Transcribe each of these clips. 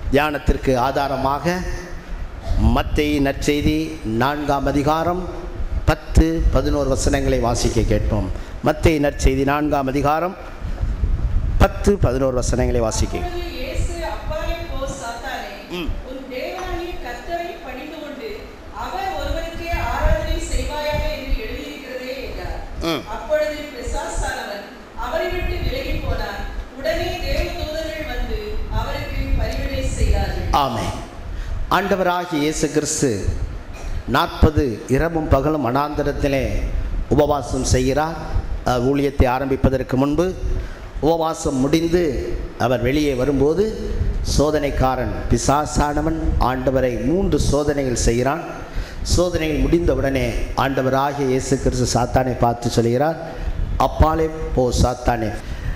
தியானத்திற்கு ஆதாரமாக மத்தேயு நற்செய்தி நான்காம் அதிகாரம் பத்து பதினோரு வசனங்களை வாசிக்க கேட்போம் மத்தேயு நற்செய்தி நான்காம் அதிகாரம் பத்து பதினோரு வசனங்களை வாசிக்க அப்பொழுது இயேசு அப்பாலே போ சாத்தானே ம். உன் தேவனாகிய கர்த்தரை பணிந்து கொண்டு அவர் ஒருவருக்கே ஆராதனை செய்வாயாக என்று எழுதியிருக்கிறதே என்றார் ம். அப்பொழுது பிசாசானவன் அவரை விட்டு விலகி போனார் உடனே தேவதூதர்கள் வந்து அவருக்கு பரிவிடை செய்தார்கள் ஆமென் ஆண்டவராகிய இயேசு கிறிஸ்து நாற்பது இரவும் பகலும் அனாந்தரத்திலே உபவாசம் செய்கிறார் அஹ், ஊழியத்தை ஆரம்பிப்பதற்கு முன்பு உபவாசம் முடிந்து அவர் வெளியே வரும்போது சோதனைக்காரன் பிசாசானவன் ஆண்டவரை மூன்று சோதனைகள் செய்கிறான் சோதனைகள் முடிந்தவுடனே ஆண்டவராகிய இயேசு கிறிஸ்து சாத்தானை பார்த்து சொல்கிறார் அப்பாலே போ சாத்தானே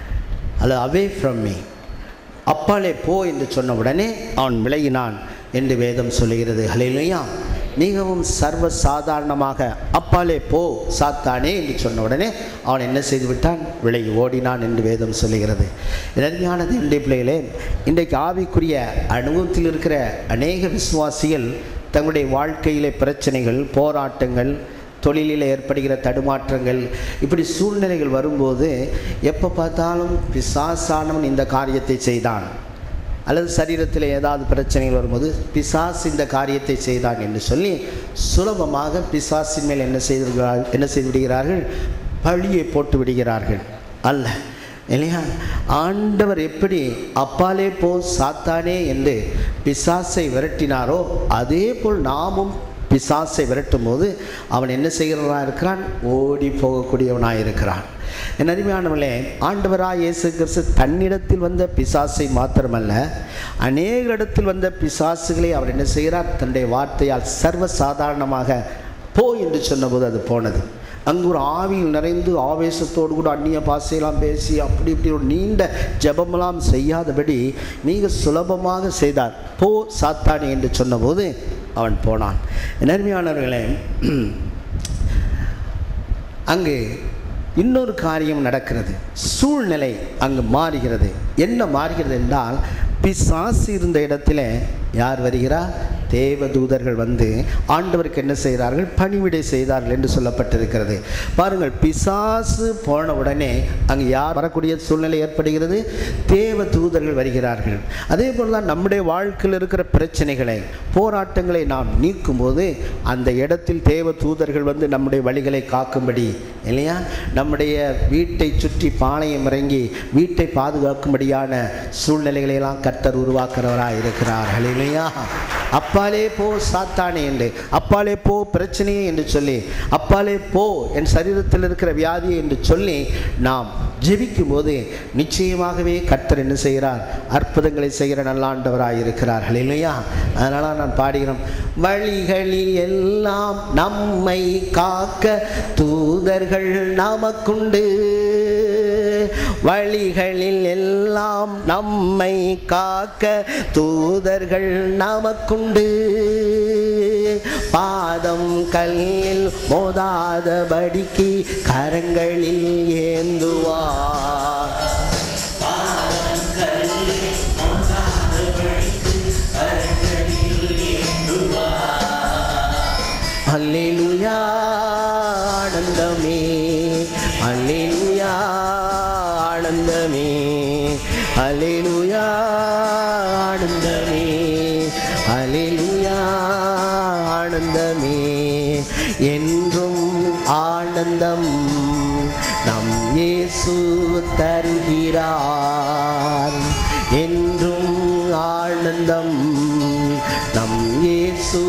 அல்லது அவே ஃப்ரம் மீ அப்பாலே போ என்று சொன்ன உடனே அவன் விலகினான் என்று வேதம் சொல்லுகிறது ஹalleluya மிகவும் சர்வ சாதாரணமாக அப்பாலே போ சாத்தானே என்று சொன்ன உடனே அவன் என்ன செய்து விட்டான் விலகி ஓடினான் என்று வேதம் சொல்லுகிறது நன்மையானது என்னுடைய பிள்ளைகளே இன்றைக்கு ஆவிக்குரிய அனுபவத்தில் இருக்கிற அநேக விசுவாசிகள் தங்களுடைய வாழ்க்கையிலே பிரச்சனைகள் போராட்டங்கள் தொழிலில் ஏற்படுகிற தடுமாற்றங்கள் இப்படி சூழ்நிலைகள் வரும்போது எப்போ பார்த்தாலும் பிசாசானவன் இந்த காரியத்தை செய்தான் அல்லது சரீரத்தில் ஏதாவது பிரச்சனைகள் வரும்போது பிசாஸ் இந்த காரியத்தை செய்தான் என்று சொல்லி சுலபமாக பிசாசின் மேல் என்ன செய்திருக்கிறார் என்ன செய்து விடுகிறார்கள் பழியை போட்டு விடுகிறார்கள் அல்ல இல்லையா ஆண்டவர் எப்படி அப்பாலே போ சாத்தானே என்று பிசாசை விரட்டினாரோ அதே போல் நாமும் பிசாசை விரட்டும் போது அவன் என்ன செய்கிறவனாக இருக்கிறான் ஓடி போகக்கூடியவனாக இருக்கிறான் என் அருமையானவர்களே ஆண்டவராக இயேசு கிறிஸ்து தன்னிடத்தில் வந்த பிசாசை மாத்திரமல்ல அநேக இடத்தில் வந்த பிசாசுகளை அவர் என்ன செய்கிறார் தன்னுடைய வார்த்தையால் சர்வ சாதாரணமாக போ என்று சொன்னபோது அது போனது அங்கு ஒரு ஆவியில் நிறைந்து ஆவேசத்தோடு கூட அந்நிய பாசையெல்லாம் பேசி அப்படி இப்படி ஒரு நீண்ட ஜெபமெல்லாம் செய்யாதபடி மிக சுலபமாக செய்தார் போ சாத்தானி என்று சொன்னபோது அவன் போனான் நன்மையானவர்களே அங்கு இன்னொரு காரியம் நடக்கிறது சூழ்நிலை அங்கு மாறுகிறது என்ன மாறுகிறது என்றால் பிசாசு இருந்த இடத்துல யார் வருகிறார் தேவதூதர்கள் வந்து ஆண்டவருக்கு என்ன செய்கிறார்கள் பணிவிடை செய்தார்கள் என்று சொல்லப்பட்டிருக்கிறது பாருங்கள் பிசாசு போன உடனே அங்கு யார் வரக்கூடிய சூழ்நிலை ஏற்படுகிறது தேவ தூதர்கள் வருகிறார்கள் அதே போல் தான் நம்முடைய வாழ்க்கையில் இருக்கிற பிரச்சனைகளை போராட்டங்களை நாம் நீக்கும்போது அந்த இடத்தில் தேவ தூதர்கள் வந்து நம்முடைய வழிகளை காக்கும்படி இல்லையா நம்முடைய வீட்டை சுற்றி பாளையம் இறங்கி வீட்டை பாதுகாக்கும்படியான சூழ்நிலைகளை எல்லாம் கர்த்தர் உருவாக்குறவராக இருக்கிறார்கள் இல்லையா அப்பாலே போ சாத்தானே என்று அப்பாலே போ பிரச்சனையே என்று சொல்லி அப்பாலே போ என் சரீரத்தில் இருக்கிற வியாதியை என்று சொல்லி நாம் ஜெபிக்கும் போது நிச்சயமாகவே கர்த்தர் என்ன செய்கிறார் அற்புதங்களை செய்கிற நல்லாண்டவராக இருக்கிறார்கள் இல்லையா அதனால நான் பாடுகிறோம் வழிகளில் எல்லாம் நம்மை காக்க தூதர்கள் நமக்குண்டு வழிகளில் எல்லாம் நம்மை காக்க தூதர்கள் நமக்குண்டு பாதம் கல்லில் மோதாதபடிக்கு கரங்களில் ஏந்துவார் அல்லேலூயா ஆனந்தமே அல்லேலூயா ஆனந்தமே அல்லேலூயா ஆனந்தமே அல்லேலூயா ஆனந்தமே என்றும் ஆனந்தம் நம் இயேசு தருகிறார் என்றும் ஆனந்தம் நம் இயேசு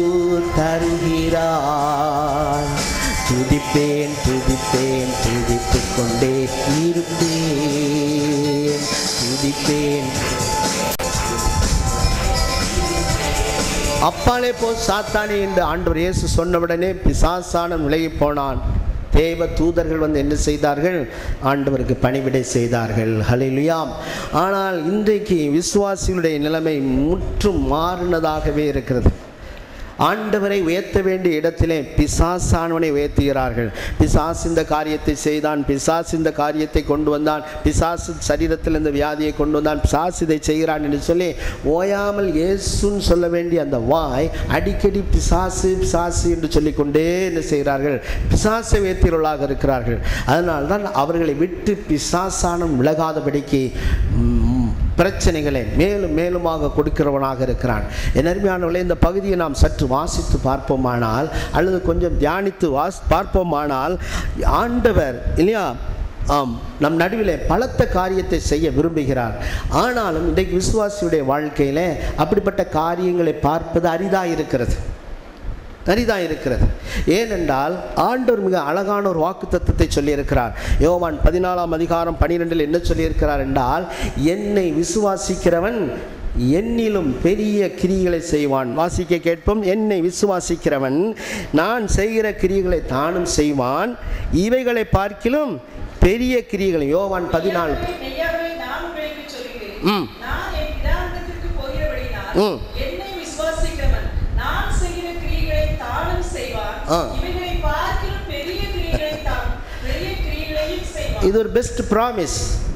தருகிறார் துதிப்பேன் துதிப்பேன் துதித்துக் கொண்டே இருப்பேன் துதிப்பேன் அப்பாலே போ சாத்தானே என்று ஆண்டவர் இயேசு சொன்னவுடனே பிசாசான விலகி போனான் தேவ தூதர்கள் வந்து என்ன செய்தார்கள் ஆண்டவருக்கு பணிவிடை செய்தார்கள் ஹalleluyaம் ஆனால் இன்றைக்கு விசுவாசிகளுடைய நிலைமை முற்றும் மாறினதாகவே இருக்கிறது ஆண்டவரை உயர்த்த வேண்டிய இடத்திலே பிசாசானவனை உயர்த்துகிறார்கள் பிசாஸ் இந்த காரியத்தை செய்தான் பிசாஸ் இந்த காரியத்தை கொண்டு வந்தான் பிசாசு சரீரத்தில் இந்த வியாதியை கொண்டு வந்தான் பிசாஸ் இதை செய்கிறான் என்று சொல்லி ஓயாமல் இயேசுன்னு சொல்ல வேண்டிய அந்த வாய் அடிக்கடி பிசாசு பிசாசு என்று சொல்லிக்கொண்டே என்ன செய்கிறார்கள் பிசாசை உயர்த்தியவர்களாக இருக்கிறார்கள் அதனால் தான் அவர்களை விட்டு பிசாசானம் விலகாதபடிக்கு ம், பிரச்சனைகளை மேலும் மேலுமாக கொடுக்கிறவனாக இருக்கிறான் என் அருமையானவர்களே இந்த பகுதியை நாம் சற்று வாசித்து பார்ப்போமானால் அல்லது கொஞ்சம் தியானித்து வாஸ் பார்ப்போமானால் ஆண்டவர் இல்லையா ஆம் நம் நடுவிலே பலத்த காரியத்தை செய்ய விரும்புகிறார் ஆனாலும் இன்றைக்கு விசுவாசியுடைய வாழ்க்கையில அப்படிப்பட்ட காரியங்களை பார்ப்பது அரிதாக இருக்கிறது அரிதாக இருக்கிறது ஏனென்றால் ஆண்டவர் மிக அழகான ஒரு வாக்கு தத்துவத்தை சொல்லியிருக்கிறார் யோவான் பதினாலாம் அதிகாரம் பனிரெண்டில் என்ன சொல்லியிருக்கிறார் என்றால் என்னை விசுவாசிக்கிறவன் என்னிலும் பெரிய கிரிகளை செய்வான் வாசிக்க கேட்போம் என்னை விசுவாசிக்கிறவன் நான் செய்கிற கிரியைகளை தானும் செய்வான் இவைகளை பார்க்கிலும் பெரிய கிரியைகளை யோவான் பதினாலு மெய்யாகவே, மெய்யாகவே நான் உங்களுக்கு சொல்கிறேன் ம். நான் என் பிதாவிடத்திற்கு போகிறபடினால் ம். என்னை விசுவாசிக்கிறவன் நான் செய்கிற கிரியைகளை தானும் செய்வான் ஆ. இவைகளை பார்க்கிலும் பெரிய கிரியைகளை தான் பெரிய கிரியைகளையும் செய்வான் இது ஒரு பெஸ்ட் ப்ராமிஸ்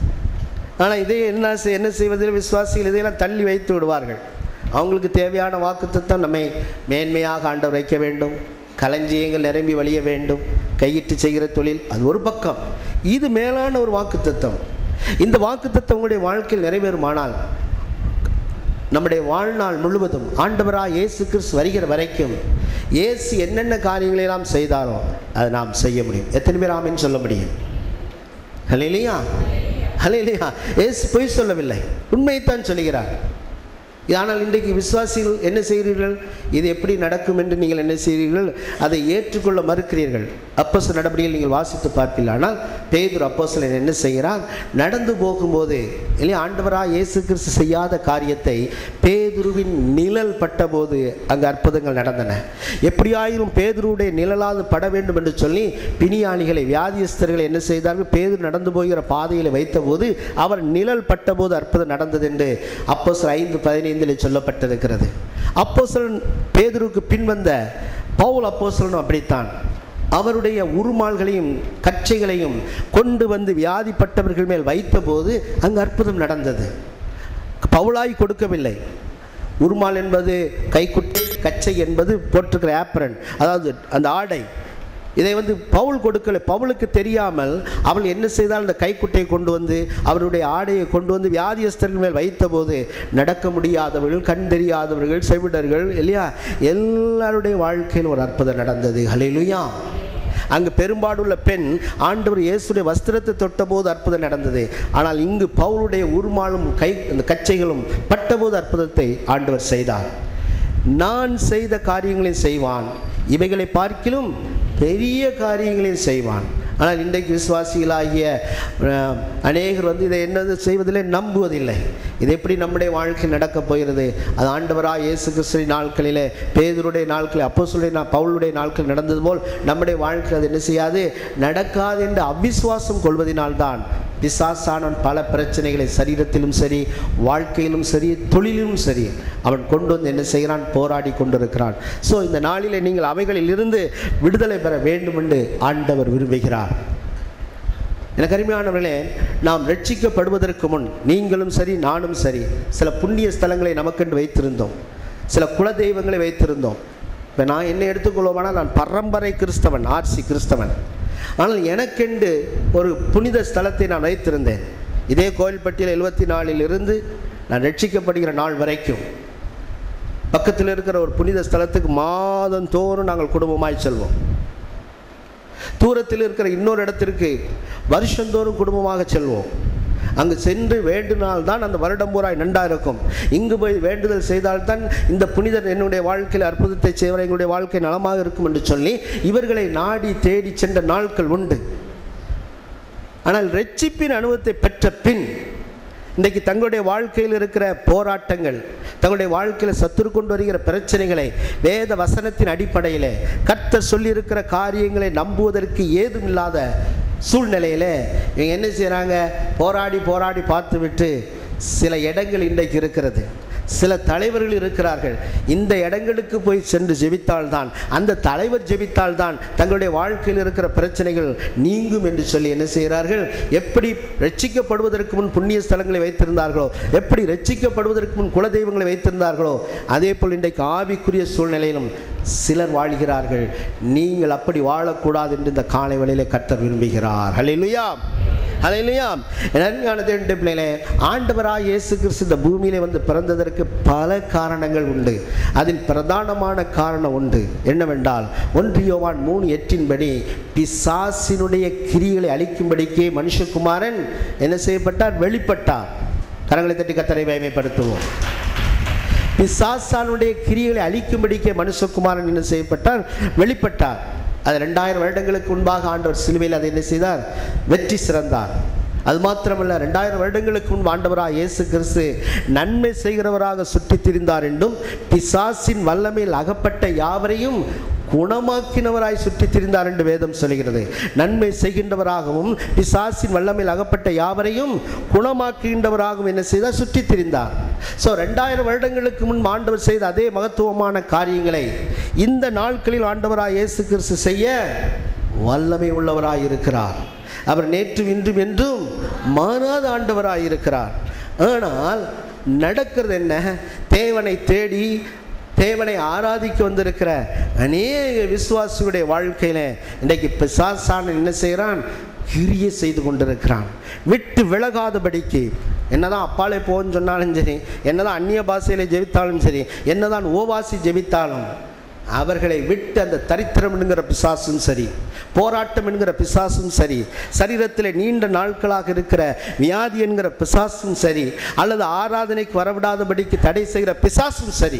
ஆனால் இதை என்ன செய்- என்ன செய்வதில் விசுவாசிகள் இதையெல்லாம் தள்ளி வைத்து விடுவார்கள் அவங்களுக்கு தேவையான வாக்குத்தத்தம் நம்மை மேன்மையாக ஆண்டவர் வைக்க வேண்டும் களஞ்சியங்கள் நிரம்பி வழிய வேண்டும் கையிட்டு செய்கிற தொழில் அது ஒரு பக்கம் இது மேலான ஒரு வாக்குத்தத்தம் இந்த வாக்குத்தத்தம் உங்களுடைய வாழ்க்கையில் நிறைவேறுமானால் நம்முடைய வாழ்நாள் முழுவதும் ஆண்டவராக இயேசு கிறிஸ்து வருகிற வரைக்கும் இயேசு என்னென்ன காரியங்களை நாம் செய்தாரோ அதை நாம் செய்ய முடியும் எத்தனை பேர் ஆமென்னு சொல்ல முடியும் ஹலேலியா ஹலேலியா இயேசு பொய் சொல்லவில்லை உண்மையைத்தான் சொல்லுகிறார் ஆனால் இன்றைக்கு விசுவாசிகள் என்ன செய்கிறீர்கள் இது எப்படி நடக்கும் என்று நீங்கள் என்ன செய்கிறீர்கள் அதை ஏற்றுக்கொள்ள மறுக்கிறீர்கள் அப்போஸ் நடபடியில் நீங்கள் வாசித்து பார்ப்பீர்கள் ஆனால் பேதுரு அப்போஸ்தலன் என்ன செய்கிறார் நடந்து போகும்போது இல்லையா ஆண்டவராக இயேசு கிறிஸ்து செய்யாத காரியத்தை பேதுருவின் நிழல் பட்டபோது அங்கு அற்புதங்கள் நடந்தன எப்படியாயிரும் பேதுருவுடைய நிழலாவது பட வேண்டும் என்று சொல்லி பிணியாளிகளை வியாதியஸ்தர்களை என்ன செய்தார்கள் பேதுரு நடந்து போகிற பாதையில் வைத்தபோது அவர் நிழல் பட்டபோது அற்புதம் நடந்தது என்று அப்போஸ்தலர் ஐந்து பதினைந்தில் சொல்லப்பட்டிருக்கிறது அப்போஸ்தலன் பேதுருக்கு பின்வந்த பவுல் அப்போஸ்தலனும் அப்படித்தான் அவருடைய உருமால்களையும் கச்சைகளையும் கொண்டு வந்து வியாதிப்பட்டவர்கள் மேல் வைத்தபோது அங்கு அற்புதம் நடந்தது பவுலாய் கொடுக்கவில்லை உருமால் என்பது கைக்குட்டை கச்சை என்பது போட்டிருக்கிற ஆப்ரன் அதாவது அந்த ஆடை இதை வந்து பவுல் கொடுக்கல பவுலுக்கு தெரியாமல் அவள் என்ன செய்தால் அந்த கைக்குட்டையை கொண்டு வந்து அவருடைய ஆடையை கொண்டு வந்து வியாதியஸ்தர்கள் மேல் வைத்தபோது நடக்க முடியாதவர்கள் கண் தெரியாதவர்கள் செவிடர்கள் இல்லையா எல்லாருடைய வாழ்க்கையில் ஒரு அற்புதம் நடந்தது ஹalleluya அங்கு பெரும்பாடுள்ள பெண் ஆண்டவர் இயேசுடைய வஸ்திரத்தை தொட்டபோது அற்புதம் நடந்தது ஆனால் இங்கு பவுலுடைய உருமாலும் கை அந்த கச்சைகளும் பட்டபோது அற்புதத்தை ஆண்டவர் செய்தார் நான் செய்த காரியங்களை செய்வான் இவைகளை பார்க்கிலும் பெரிய காரியங்களையும் செய்வான் ஆனால் இன்றைக்கு விசுவாசிகளாகிய அஹ், அநேகர் வந்து இதை என்னது செய்வதில்லை நம்புவதில்லை இது எப்படி நம்முடைய வாழ்க்கை நடக்கப் போகிறது அது ஆண்டவராக இயேசு கிறிஸ்துவின் நாட்களிலே பேதருடைய நாட்களில் அப்போஸ்தலருடைய நா பவுலுடைய நாட்கள் நடந்தது போல் நம்முடைய வாழ்க்கை அது என்ன செய்யாது நடக்காது என்று அவிசுவாசம் கொள்வதினால்தான் பிசாசானவன் பல பிரச்சனைகளை சரீரத்திலும் சரி வாழ்க்கையிலும் சரி தொழிலும் சரி அவன் கொண்டு வந்து என்ன செய்கிறான் போராடி கொண்டிருக்கிறான் ஸோ இந்த நாளிலே நீங்கள் அவைகளில் இருந்து விடுதலை பெற வேண்டும் என்று ஆண்டவர் விரும்புகிறார் எனக்கு அருமையானவர்களே நாம் ரட்சிக்கப்படுவதற்கு முன் நீங்களும் சரி நானும் சரி சில புண்ணிய ஸ்தலங்களை நமக்கென்று வைத்திருந்தோம் சில குல தெய்வங்களை வைத்திருந்தோம் இப்போ நான் என்ன எடுத்துக்கொள்வோமானால் நான் பரம்பரை கிறிஸ்தவன் ஆர்சி கிறிஸ்தவன் ஆனால் எனக்கென்று ஒரு புனித ஸ்தலத்தை நான் வைத்திருந்தேன் இதே கோயில்பட்டியில் எழுபத்தி நாலில் இருந்து நான் ரட்சிக்கப்படுகிற நாள் வரைக்கும் பக்கத்தில் இருக்கிற ஒரு புனித ஸ்தலத்துக்கு மாதந்தோறும் நாங்கள் குடும்பமாய் செல்வோம் தூரத்தில் இருக்கிற இன்னொரு இடத்திற்கு வருஷந்தோறும் குடும்பமாக செல்வோம் அங்கு சென்று வேண்டினால் தான் அந்த வருடம் பூராய் நன்றாக இருக்கும் இங்கு போய் வேண்டுதல் செய்தால்தான் இந்த புனிதர் என்னுடைய வாழ்க்கையில் அற்புதத்தை செய்வர் எங்களுடைய வாழ்க்கை நலமாக இருக்கும் என்று சொல்லி இவர்களை நாடி தேடி சென்ற நாட்கள் உண்டு ஆனால் ரட்சிப்பின் அனுபவத்தை பெற்ற பின் இன்றைக்கு தங்களுடைய வாழ்க்கையில் இருக்கிற போராட்டங்கள் தங்களுடைய வாழ்க்கையில் சத்துரு கொண்டு வருகிற பிரச்சனைகளை வேத வசனத்தின் அடிப்படையில் கர்த்தர் சொல்லியிருக்கிற காரியங்களை நம்புவதற்கு ஏதும் இல்லாத சூழ்நிலையில் இவங்க என்ன செய்கிறாங்க போராடி போராடி பார்த்து விட்டு சில இடங்கள் இன்றைக்கு இருக்கிறது சில தலைவர்கள் இருக்கிறார்கள் இந்த இடங்களுக்கு போய் சென்று ஜெபித்தால்தான் அந்த தலைவர் ஜெபித்தால்தான் தங்களுடைய வாழ்க்கையில் இருக்கிற பிரச்சனைகள் நீங்கும் என்று சொல்லி என்ன செய்கிறார்கள் எப்படி ரட்சிக்கப்படுவதற்கு முன் புண்ணிய ஸ்தலங்களை வைத்திருந்தார்களோ எப்படி ரட்சிக்கப்படுவதற்கு முன் குலதெய்வங்களை வைத்திருந்தார்களோ அதே போல் இன்றைக்கு ஆவிக்குரிய சூழ்நிலையிலும் சிலர் வாழ்கிறார்கள் நீங்கள் அப்படி வாழக்கூடாது என்று இந்த காலை வேளையிலே கர்த்தர் விரும்புகிறார் ஹalleluya ஹalleluya நன்மையான தேவனுடைய பிள்ளைகளே ஆண்டவராக இயேசு கிறிஸ்து இந்த பூமியிலே வந்து பிறந்ததற்கு பல காரணங்கள் உண்டு அதில் பிரதானமான காரணம் உண்டு என்னவென்றால் ஒன்று யோவான் மூணு எட்டின்படி பிசாசினுடைய கிரிகளை அழிக்கும்படிக்கே மனுஷகுமாரன் என்ன செய்யப்பட்டார் வெளிப்பட்டார் கரங்களை தட்டி கத்தரை மயமைப்படுத்துவோம் பிசாசானுடைய கிரிகளை அழிக்கும்படிக்கே மனுஷகுமாரன் என்ன செய்யப்பட்டார் வெளிப்பட்டார் அது ரெண்டாயிரம் வருடங்களுக்கு முன்பாக ஆண்டவர் சிலுவையில் அதை என்ன செய்தார் வெற்றி சிறந்தார் அது மாத்திரமல்ல ரெண்டாயிரம் வருடங்களுக்கு முன்பு ஆண்டவராக இயேசு கிறிஸ்து நன்மை செய்கிறவராக சுற்றித் திரிந்தார் என்றும் பிசாசின் வல்லமையில் அகப்பட்ட யாவரையும் குணமாக்கினவராய் சுற்றித் திரிந்தார் என்று வேதம் சொல்கிறது நன்மை செய்கின்றவராகவும் பிசாசின் வல்லமையில் அகப்பட்ட யாவரையும் குணமாக்குகின்றவராகவும் என்ன செய்தார் சுற்றித் திரிந்தார் ஸோ ரெண்டாயிரம் வருடங்களுக்கு முன் ஆண்டவர் செய்த அதே மகத்துவமான காரியங்களை இந்த நாட்களில் ஆண்டவராய் இயேசு கிறிஸ்து செய்ய வல்லமை உள்ளவராய் இருக்கிறார் அவர் நேற்றும் இன்றும் என்றும் மாறாத ஆண்டவராய் இருக்கிறார் ஆனால் நடக்கிறது என்ன தேவனை தேடி தேவனை ஆராதிக்க வந்திருக்கிற அநேக விசுவாசியுடைய வாழ்க்கையில இன்றைக்கு பிசாசான என்ன செய்கிறான் கிரியை செய்து கொண்டிருக்கிறான் விட்டு விலகாதபடிக்கு என்னதான் அப்பாலே போன்னு சொன்னாலும் சரி என்னதான் அந்நிய பாஷையில ஜெபித்தாலும் சரி என்னதான் ஓவாசி ஜெபித்தாலும் அவர்களை விட்டு அந்த தரித்திரம் என்கிற பிசாசும் சரி போராட்டம் என்கிற பிசாசும் சரி சரீரத்தில் நீண்ட நாட்களாக இருக்கிற வியாதி என்கிற பிசாசும் சரி அல்லது ஆராதனைக்கு வரவிடாதபடிக்கு தடை செய்கிற பிசாசும் சரி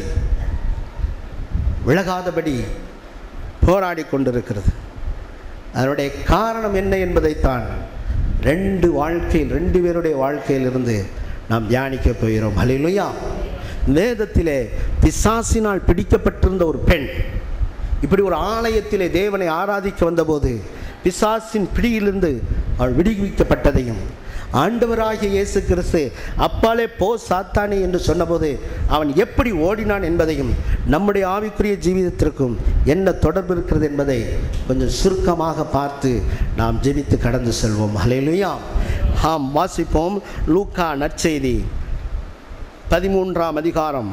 விலகாதபடி போராடி கொண்டிருக்கிறது அதனுடைய காரணம் என்ன என்பதைத்தான் ரெண்டு வாழ்க்கையில் ரெண்டு பேருடைய வாழ்க்கையிலிருந்து நாம் தியானிக்க போகிறோம் ஹalleluya வேதத்திலே பிசாசினால் பிடிக்கப்பட்டிருந்த ஒரு பெண் இப்படி ஒரு ஆலயத்திலே தேவனை ஆராதிக்க வந்தபோது பிசாசின் பிடியிலிருந்து அவள் விடுவிக்கப்பட்டதையும் ஆண்டவராகிய இயேசு கிறிஸ்து அப்பாலே போ சாத்தானே என்று சொன்னபோது அவன் எப்படி ஓடினான் என்பதையும் நம்முடைய ஆவிக்குரிய ஜீவிதத்திற்கும் என்ன தொடர்பு இருக்கிறது என்பதை கொஞ்சம் சுருக்கமாக பார்த்து நாம் ஜெபித்து கடந்து செல்வோம் ஹalleluya ஆம் வாசிப்போம் லூக்கா நற்செய்தி பதிமூன்றாம் அதிகாரம்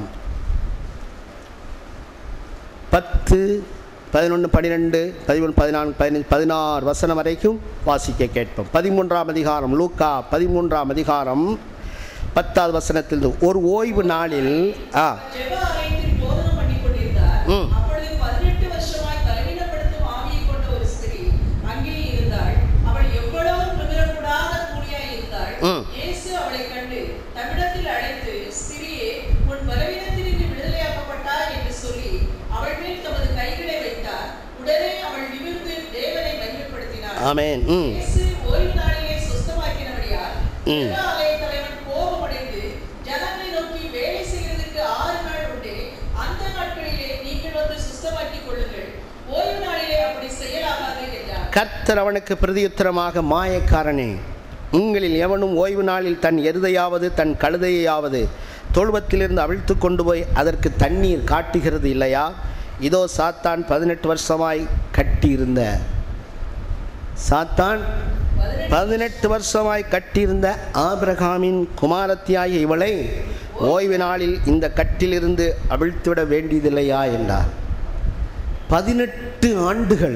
பத்து பதினொன்று பன்னிரெண்டு பதிமூணு பதினான்கு பதினஞ்சு பதினாறு வசனம் வரைக்கும் வாசிக்க கேட்போம் பதிமூன்றாம் அதிகாரம் லூக்கா பதிமூன்றாம் அதிகாரம் பத்தாவது வசனத்தில் ஒரு ஓய்வு நாளில் ஆ ஜெப ஆலயத்தில் போதனம் பண்ணிக் கொண்டிருந்தார். ம். அப்பொழுது 18 வருஷமாய் பலவீனப்படுத்தும் ஆவியைக் கொண்ட ஒரு ஸ்திரீ அங்கே இருந்தாள். அவள் எவ்வளவு நிமிரக்கூடாத கூலியாய் இருந்தாள். ம். இயேசு அவளைக் கண்டு தம்மிடத்தில் அழைத்து, ஸ்திரீயே, உன் பலவீனத்தினின்று விடுதலையாக்கப்பட்டாய் என்று சொல்லி, அவள் மேல் தமது கைகளை வைத்தார். உடனே அவள் நிமிர்ந்து தேவனை மகிமைப்படுத்தினாள். ஆமென் ம் இயேசு ஓய்வு நாளிலே சுஸ்தமாக்கினபடியால், ம். ஜெப ஆலயத் தலைவன் கோபமடைந்து, ஜனங்களை நோக்கி வேலை செய்கிறதற்கு ஆறு நாள் உண்டே. அந்த நாட்களிலே நீங்கள் வந்து சுஸ்தமாக்கிக் கொள்ளுங்கள். ஓய்வு நாளிலே அப்படி செய்யலாகாது என்றார். கர்த்தர் அவனுக்கு பிரதியுத்தரமாக மாயக்காரனே உங்களில் எவனும் ஓய்வு நாளில் தன் எருதையாவது தன் கழுதையாவது தொழுவத்திலிருந்து அவிழ்த்து கொண்டு போய் அதற்கு தண்ணீர் காட்டுகிறது இல்லையா இதோ சாத்தான் பதினெட்டு வருஷமாய் கட்டியிருந்த சாத்தான் பதினெட்டு வருஷமாய் கட்டியிருந்த ஆபிரகாமின் குமாரத்தியாகிய இவளை ஓய்வு நாளில் இந்த கட்டிலிருந்து அவிழ்த்துவிட வேண்டியதில்லையா என்றார் பதினெட்டு ஆண்டுகள்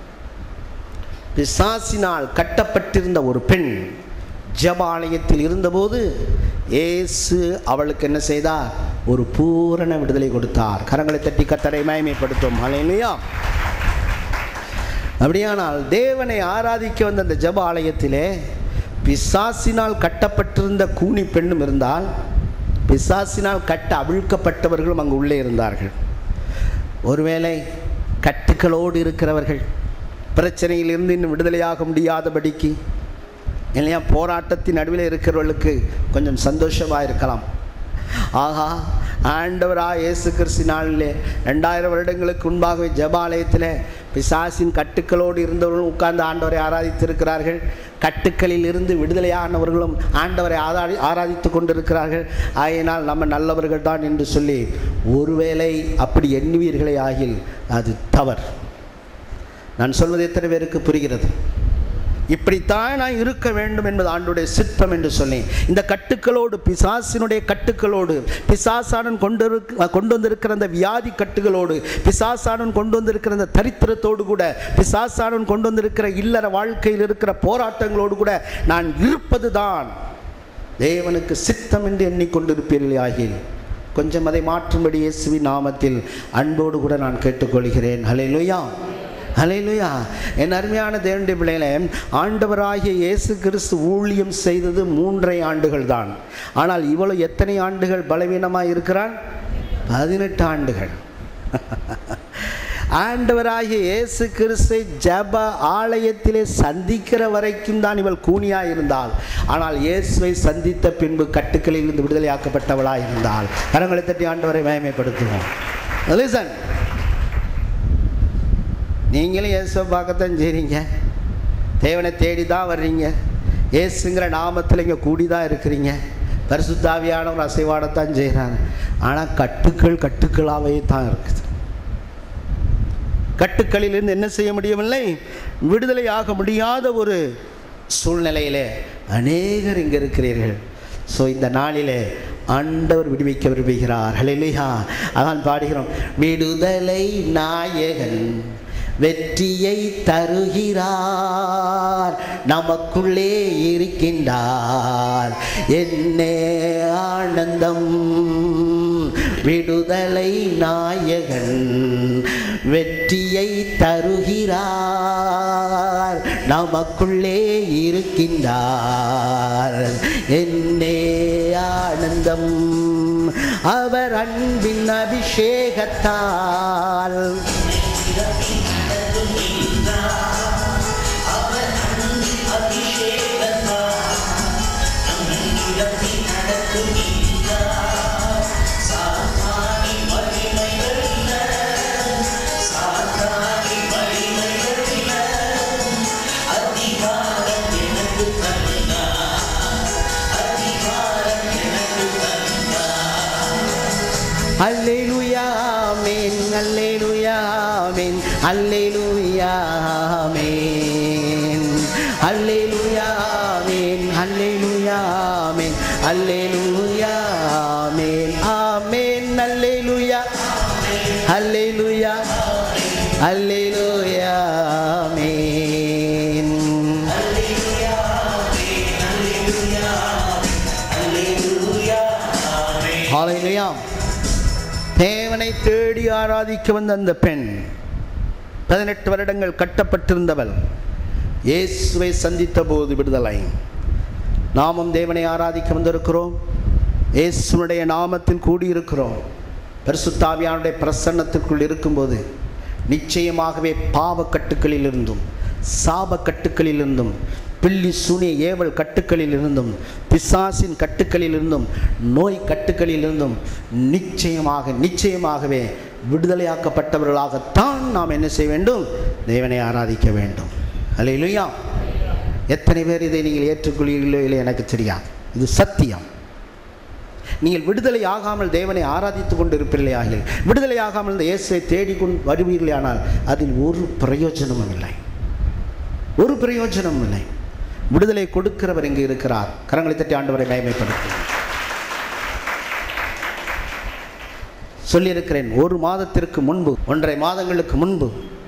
பிசாசினால் கட்டப்பட்டிருந்த ஒரு பெண் ஜபாலயத்தில் இருந்தபோது இயேசு அவளுக்கு என்ன செய்தார் ஒரு பூரண விடுதலை கொடுத்தார் கரங்களை தட்டி கத்தரை மயமைப்படுத்தும் அலையிலையா அப்படியானால் தேவனை ஆராதிக்க வந்த அந்த ஜப ஆலயத்திலே பிசாசினால் கட்டப்பட்டிருந்த கூனி பெண்ணும் இருந்தால் பிசாசினால் கட்ட அவிழ்க்கப்பட்டவர்களும் அங்கு உள்ளே இருந்தார்கள் ஒருவேளை கட்டுக்களோடு இருக்கிறவர்கள் பிரச்சனையிலிருந்து இன்னும் விடுதலையாக முடியாதபடிக்கு இல்லையா போராட்டத்தின் நடுவில் இருக்கிறவர்களுக்கு கொஞ்சம் சந்தோஷமாக இருக்கலாம் ஆஹா ஆண்டவரா இயேசு கிறிஸ்து நாளிலே ரெண்டாயிரம் வருடங்களுக்கு முன்பாகவே ஜபாலயத்தில் பிசாசின் கட்டுக்களோடு இருந்தவர்களும் உட்கார்ந்து ஆண்டவரை ஆராதித்திருக்கிறார்கள் கட்டுக்களில் இருந்து விடுதலையானவர்களும் ஆண்டவரை ஆராதி ஆராதித்து கொண்டிருக்கிறார்கள் ஆயினால் நம்ம நல்லவர்கள் தான் என்று சொல்லி ஒருவேளை அப்படி எண்ணுவீர்களே ஆகில் அது தவறு நான் சொல்வது எத்தனை பேருக்கு புரிகிறது இப்படித்தான் நான் இருக்க வேண்டும் என்பது ஆண்டுடைய சித்தம் என்று சொல்லி இந்த கட்டுக்களோடு பிசாசினுடைய கட்டுக்களோடு பிசாசானன் கொண்டு இருக்க- கொண்டு வந்திருக்கிற அந்த வியாதி கட்டுகளோடு பிசாசானன் கொண்டு வந்திருக்கிற அந்த தரித்திரத்தோடு கூட பிசாசானன் கொண்டு வந்திருக்கிற இல்லற வாழ்க்கையில் இருக்கிற போராட்டங்களோடு கூட நான் இருப்பது தான் தேவனுக்கு சித்தம் என்று எண்ணிக்கொண்டிருப்பீர்கள் ஆகிய கொஞ்சம் அதை மாற்றும்படி இயேசுவின் நாமத்தில் அன்போடு கூட நான் கேட்டுக்கொள்கிறேன் ஹalleluya ஹalleluya என் அருமையான தேவனுடைய பிள்ளைகளே ஆண்டவராகிய இயேசு கிறிஸ்து ஊழியம் செய்தது மூன்றரை ஆண்டுகள் தான் ஆனால் இவ்வளவு எத்தனை ஆண்டுகள் பலவீனமாக இருக்கிறார் பதினெட்டு ஆண்டுகள் ஆண்டவராகிய இயேசு கிறிஸ்தை ஜப ஆலயத்திலே சந்திக்கிற வரைக்கும் தான் இவள் கூனியா இருந்தாள் ஆனால் இயேசுவை சந்தித்த பின்பு கட்டுக்களில் இருந்து விடுதலையாக்கப்பட்டவளாய் இருந்தாள் கரங்களை தட்டி ஆண்டவரை மயமைப்படுத்துவோம் லிசன் நீங்களும் இயேசுவை பார்க்கத்தான் செய்றீங்க தேவனை தேடி தான் வர்றீங்க இயேசுங்கிற நாமத்தில் இங்கே கூடி தான் இருக்கிறீங்க பரிசுத்தாவியானவர் அசைவாடத்தான் செய்கிறாங்க ஆனால் கட்டுக்கள் கட்டுக்களாகவே தான் இருக்குது கட்டுக்களிலிருந்து என்ன செய்ய முடியவில்லை விடுதலை ஆக முடியாத ஒரு சூழ்நிலையிலே அநேகர் இங்கே இருக்கிறீர்கள் ஸோ இந்த நாளிலே ஆண்டவர் விடுவிக்க விரும்புகிறார் ஹalleluya அதான் பாடுகிறோம் விடுதலை நாயகன் வெற்றியை தருகிறார் நமக்குள்ளே இருக்கின்றார் என்ன ஆனந்தம் விடுதலை நாயகன் வெற்றியை தருகிறார் நமக்குள்ளே இருக்கின்றார் என்னே ஆனந்தம் அவர் அன்பின் அபிஷேகத்தால் அல்லேலூயா ஆமென் அல்லேலூயா ஆமென் அல்லேலூயா ஆமென் அல்லேலூயா ஆமென் அல்லேலூயா ஆமென் அல்லேலூயா ஆமென் ஆமென் அல்லேலூயா அல்லேலூயா அல்லேலூயா ஆமென் ஹalleluya தேவனை தேடி ஆராதிக்க வந்த அந்த பெண் பதினெட்டு வருடங்கள் கட்டப்பட்டிருந்தவள் இயேசுவை சந்தித்த போது விடுதலை நாமும் தேவனை ஆராதிக்க வந்திருக்கிறோம் இயேசுனுடைய நாமத்தில் கூடியிருக்கிறோம் பரிசுத்தாவியானுடைய பிரசன்னத்திற்குள் இருக்கும்போது நிச்சயமாகவே பாவக்கட்டுக்களில் இருந்தும் சாபக்கட்டுக்களில் இருந்தும் பில்லி சூனிய ஏவல் கட்டுக்களில் இருந்தும் பிசாசின் கட்டுக்களில் இருந்தும் நோய் கட்டுக்களில் இருந்தும் நிச்சயமாக நிச்சயமாகவே விடுதலையாக்கப்பட்டவர்களாகத்தான் நாம் என்ன செய்ய வேண்டும் தேவனை ஆராதிக்க வேண்டும் அல்லையா எத்தனை பேர் இதை நீங்கள் ஏற்றுக்கொள்ளீர்களோ இல்லை எனக்கு தெரியாது இது சத்தியம் நீங்கள் விடுதலை ஆகாமல் தேவனை ஆராதித்து கொண்டு இருப்பீர்களே ஆகிய விடுதலை ஆகாமல் இந்த இயேசுவை தேடிக்கொண்டு வருவீர்களே ஆனால் அதில் ஒரு பிரயோஜனமும் இல்லை ஒரு பிரயோஜனமும் இல்லை விடுதலை கொடுக்கிறவர் இங்கு இருக்கிறார் கரங்களை தட்டி ஆண்டவரை மயமைப்படுத்தும் சொல்லியிருக்கிறேன் ஒரு மாதத்திற்கு முன்பு ஒன்றரை மாதங்களுக்கு முன்பு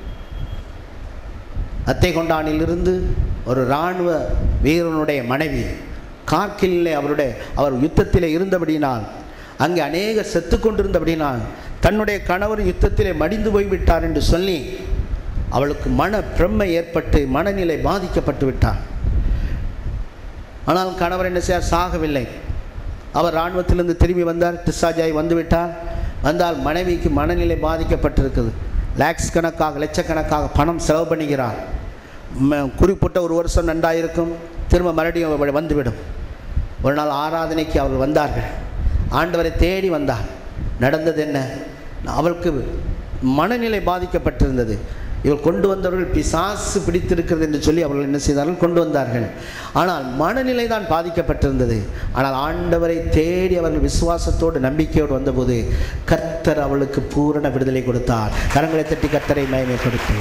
அத்தைகொண்டானிலிருந்து ஒரு இராணுவ வீரனுடைய மனைவி கார்கிலே அவருடைய அவர் யுத்தத்திலே இருந்தபடியினால் அங்கே அநேகர் செத்து கொண்டிருந்தபடியினால் தன்னுடைய கணவர் யுத்தத்திலே மடிந்து போய்விட்டார் என்று சொல்லி அவளுக்கு மன பிரம்மை ஏற்பட்டு மனநிலை பாதிக்கப்பட்டு விட்டார் ஆனால் கணவர் என்ன செய்யார் சாகவில்லை அவர் இராணுவத்திலிருந்து திரும்பி வந்தார் டிஸ்சார்ஜ் வந்து விட்டார் வந்தால் மனைவிக்கு மனநிலை பாதிக்கப்பட்டிருக்குது லேக்ஸ் கணக்காக லட்சக்கணக்காக பணம் செலவு பண்ணுகிறார் ம- குறிப்பிட்ட ஒரு வருஷம் நன்றாயிருக்கும் திரும்ப மறுபடியும் அவள் வந்துவிடும் ஒரு நாள் ஆராதனைக்கு அவர்கள் வந்தார்கள் ஆண்டவரை தேடி வந்தார் நடந்தது என்ன அவளுக்கு மனநிலை பாதிக்கப்பட்டிருந்தது இவர் கொண்டு வந்தவர்கள் பிசாசு பிடித்திருக்கிறது என்று சொல்லி அவர்கள் என்ன செய்தார்கள் கொண்டு வந்தார்கள் ஆனால் மனநிலை தான் பாதிக்கப்பட்டிருந்தது ஆனால் ஆண்டவரை தேடி அவர்கள் விசுவாசத்தோடு நம்பிக்கையோடு வந்தபோது கர்த்தர் அவளுக்கு பூரண விடுதலை கொடுத்தார் கரங்களை தட்டி கர்த்தரை மயமைப்படுத்தி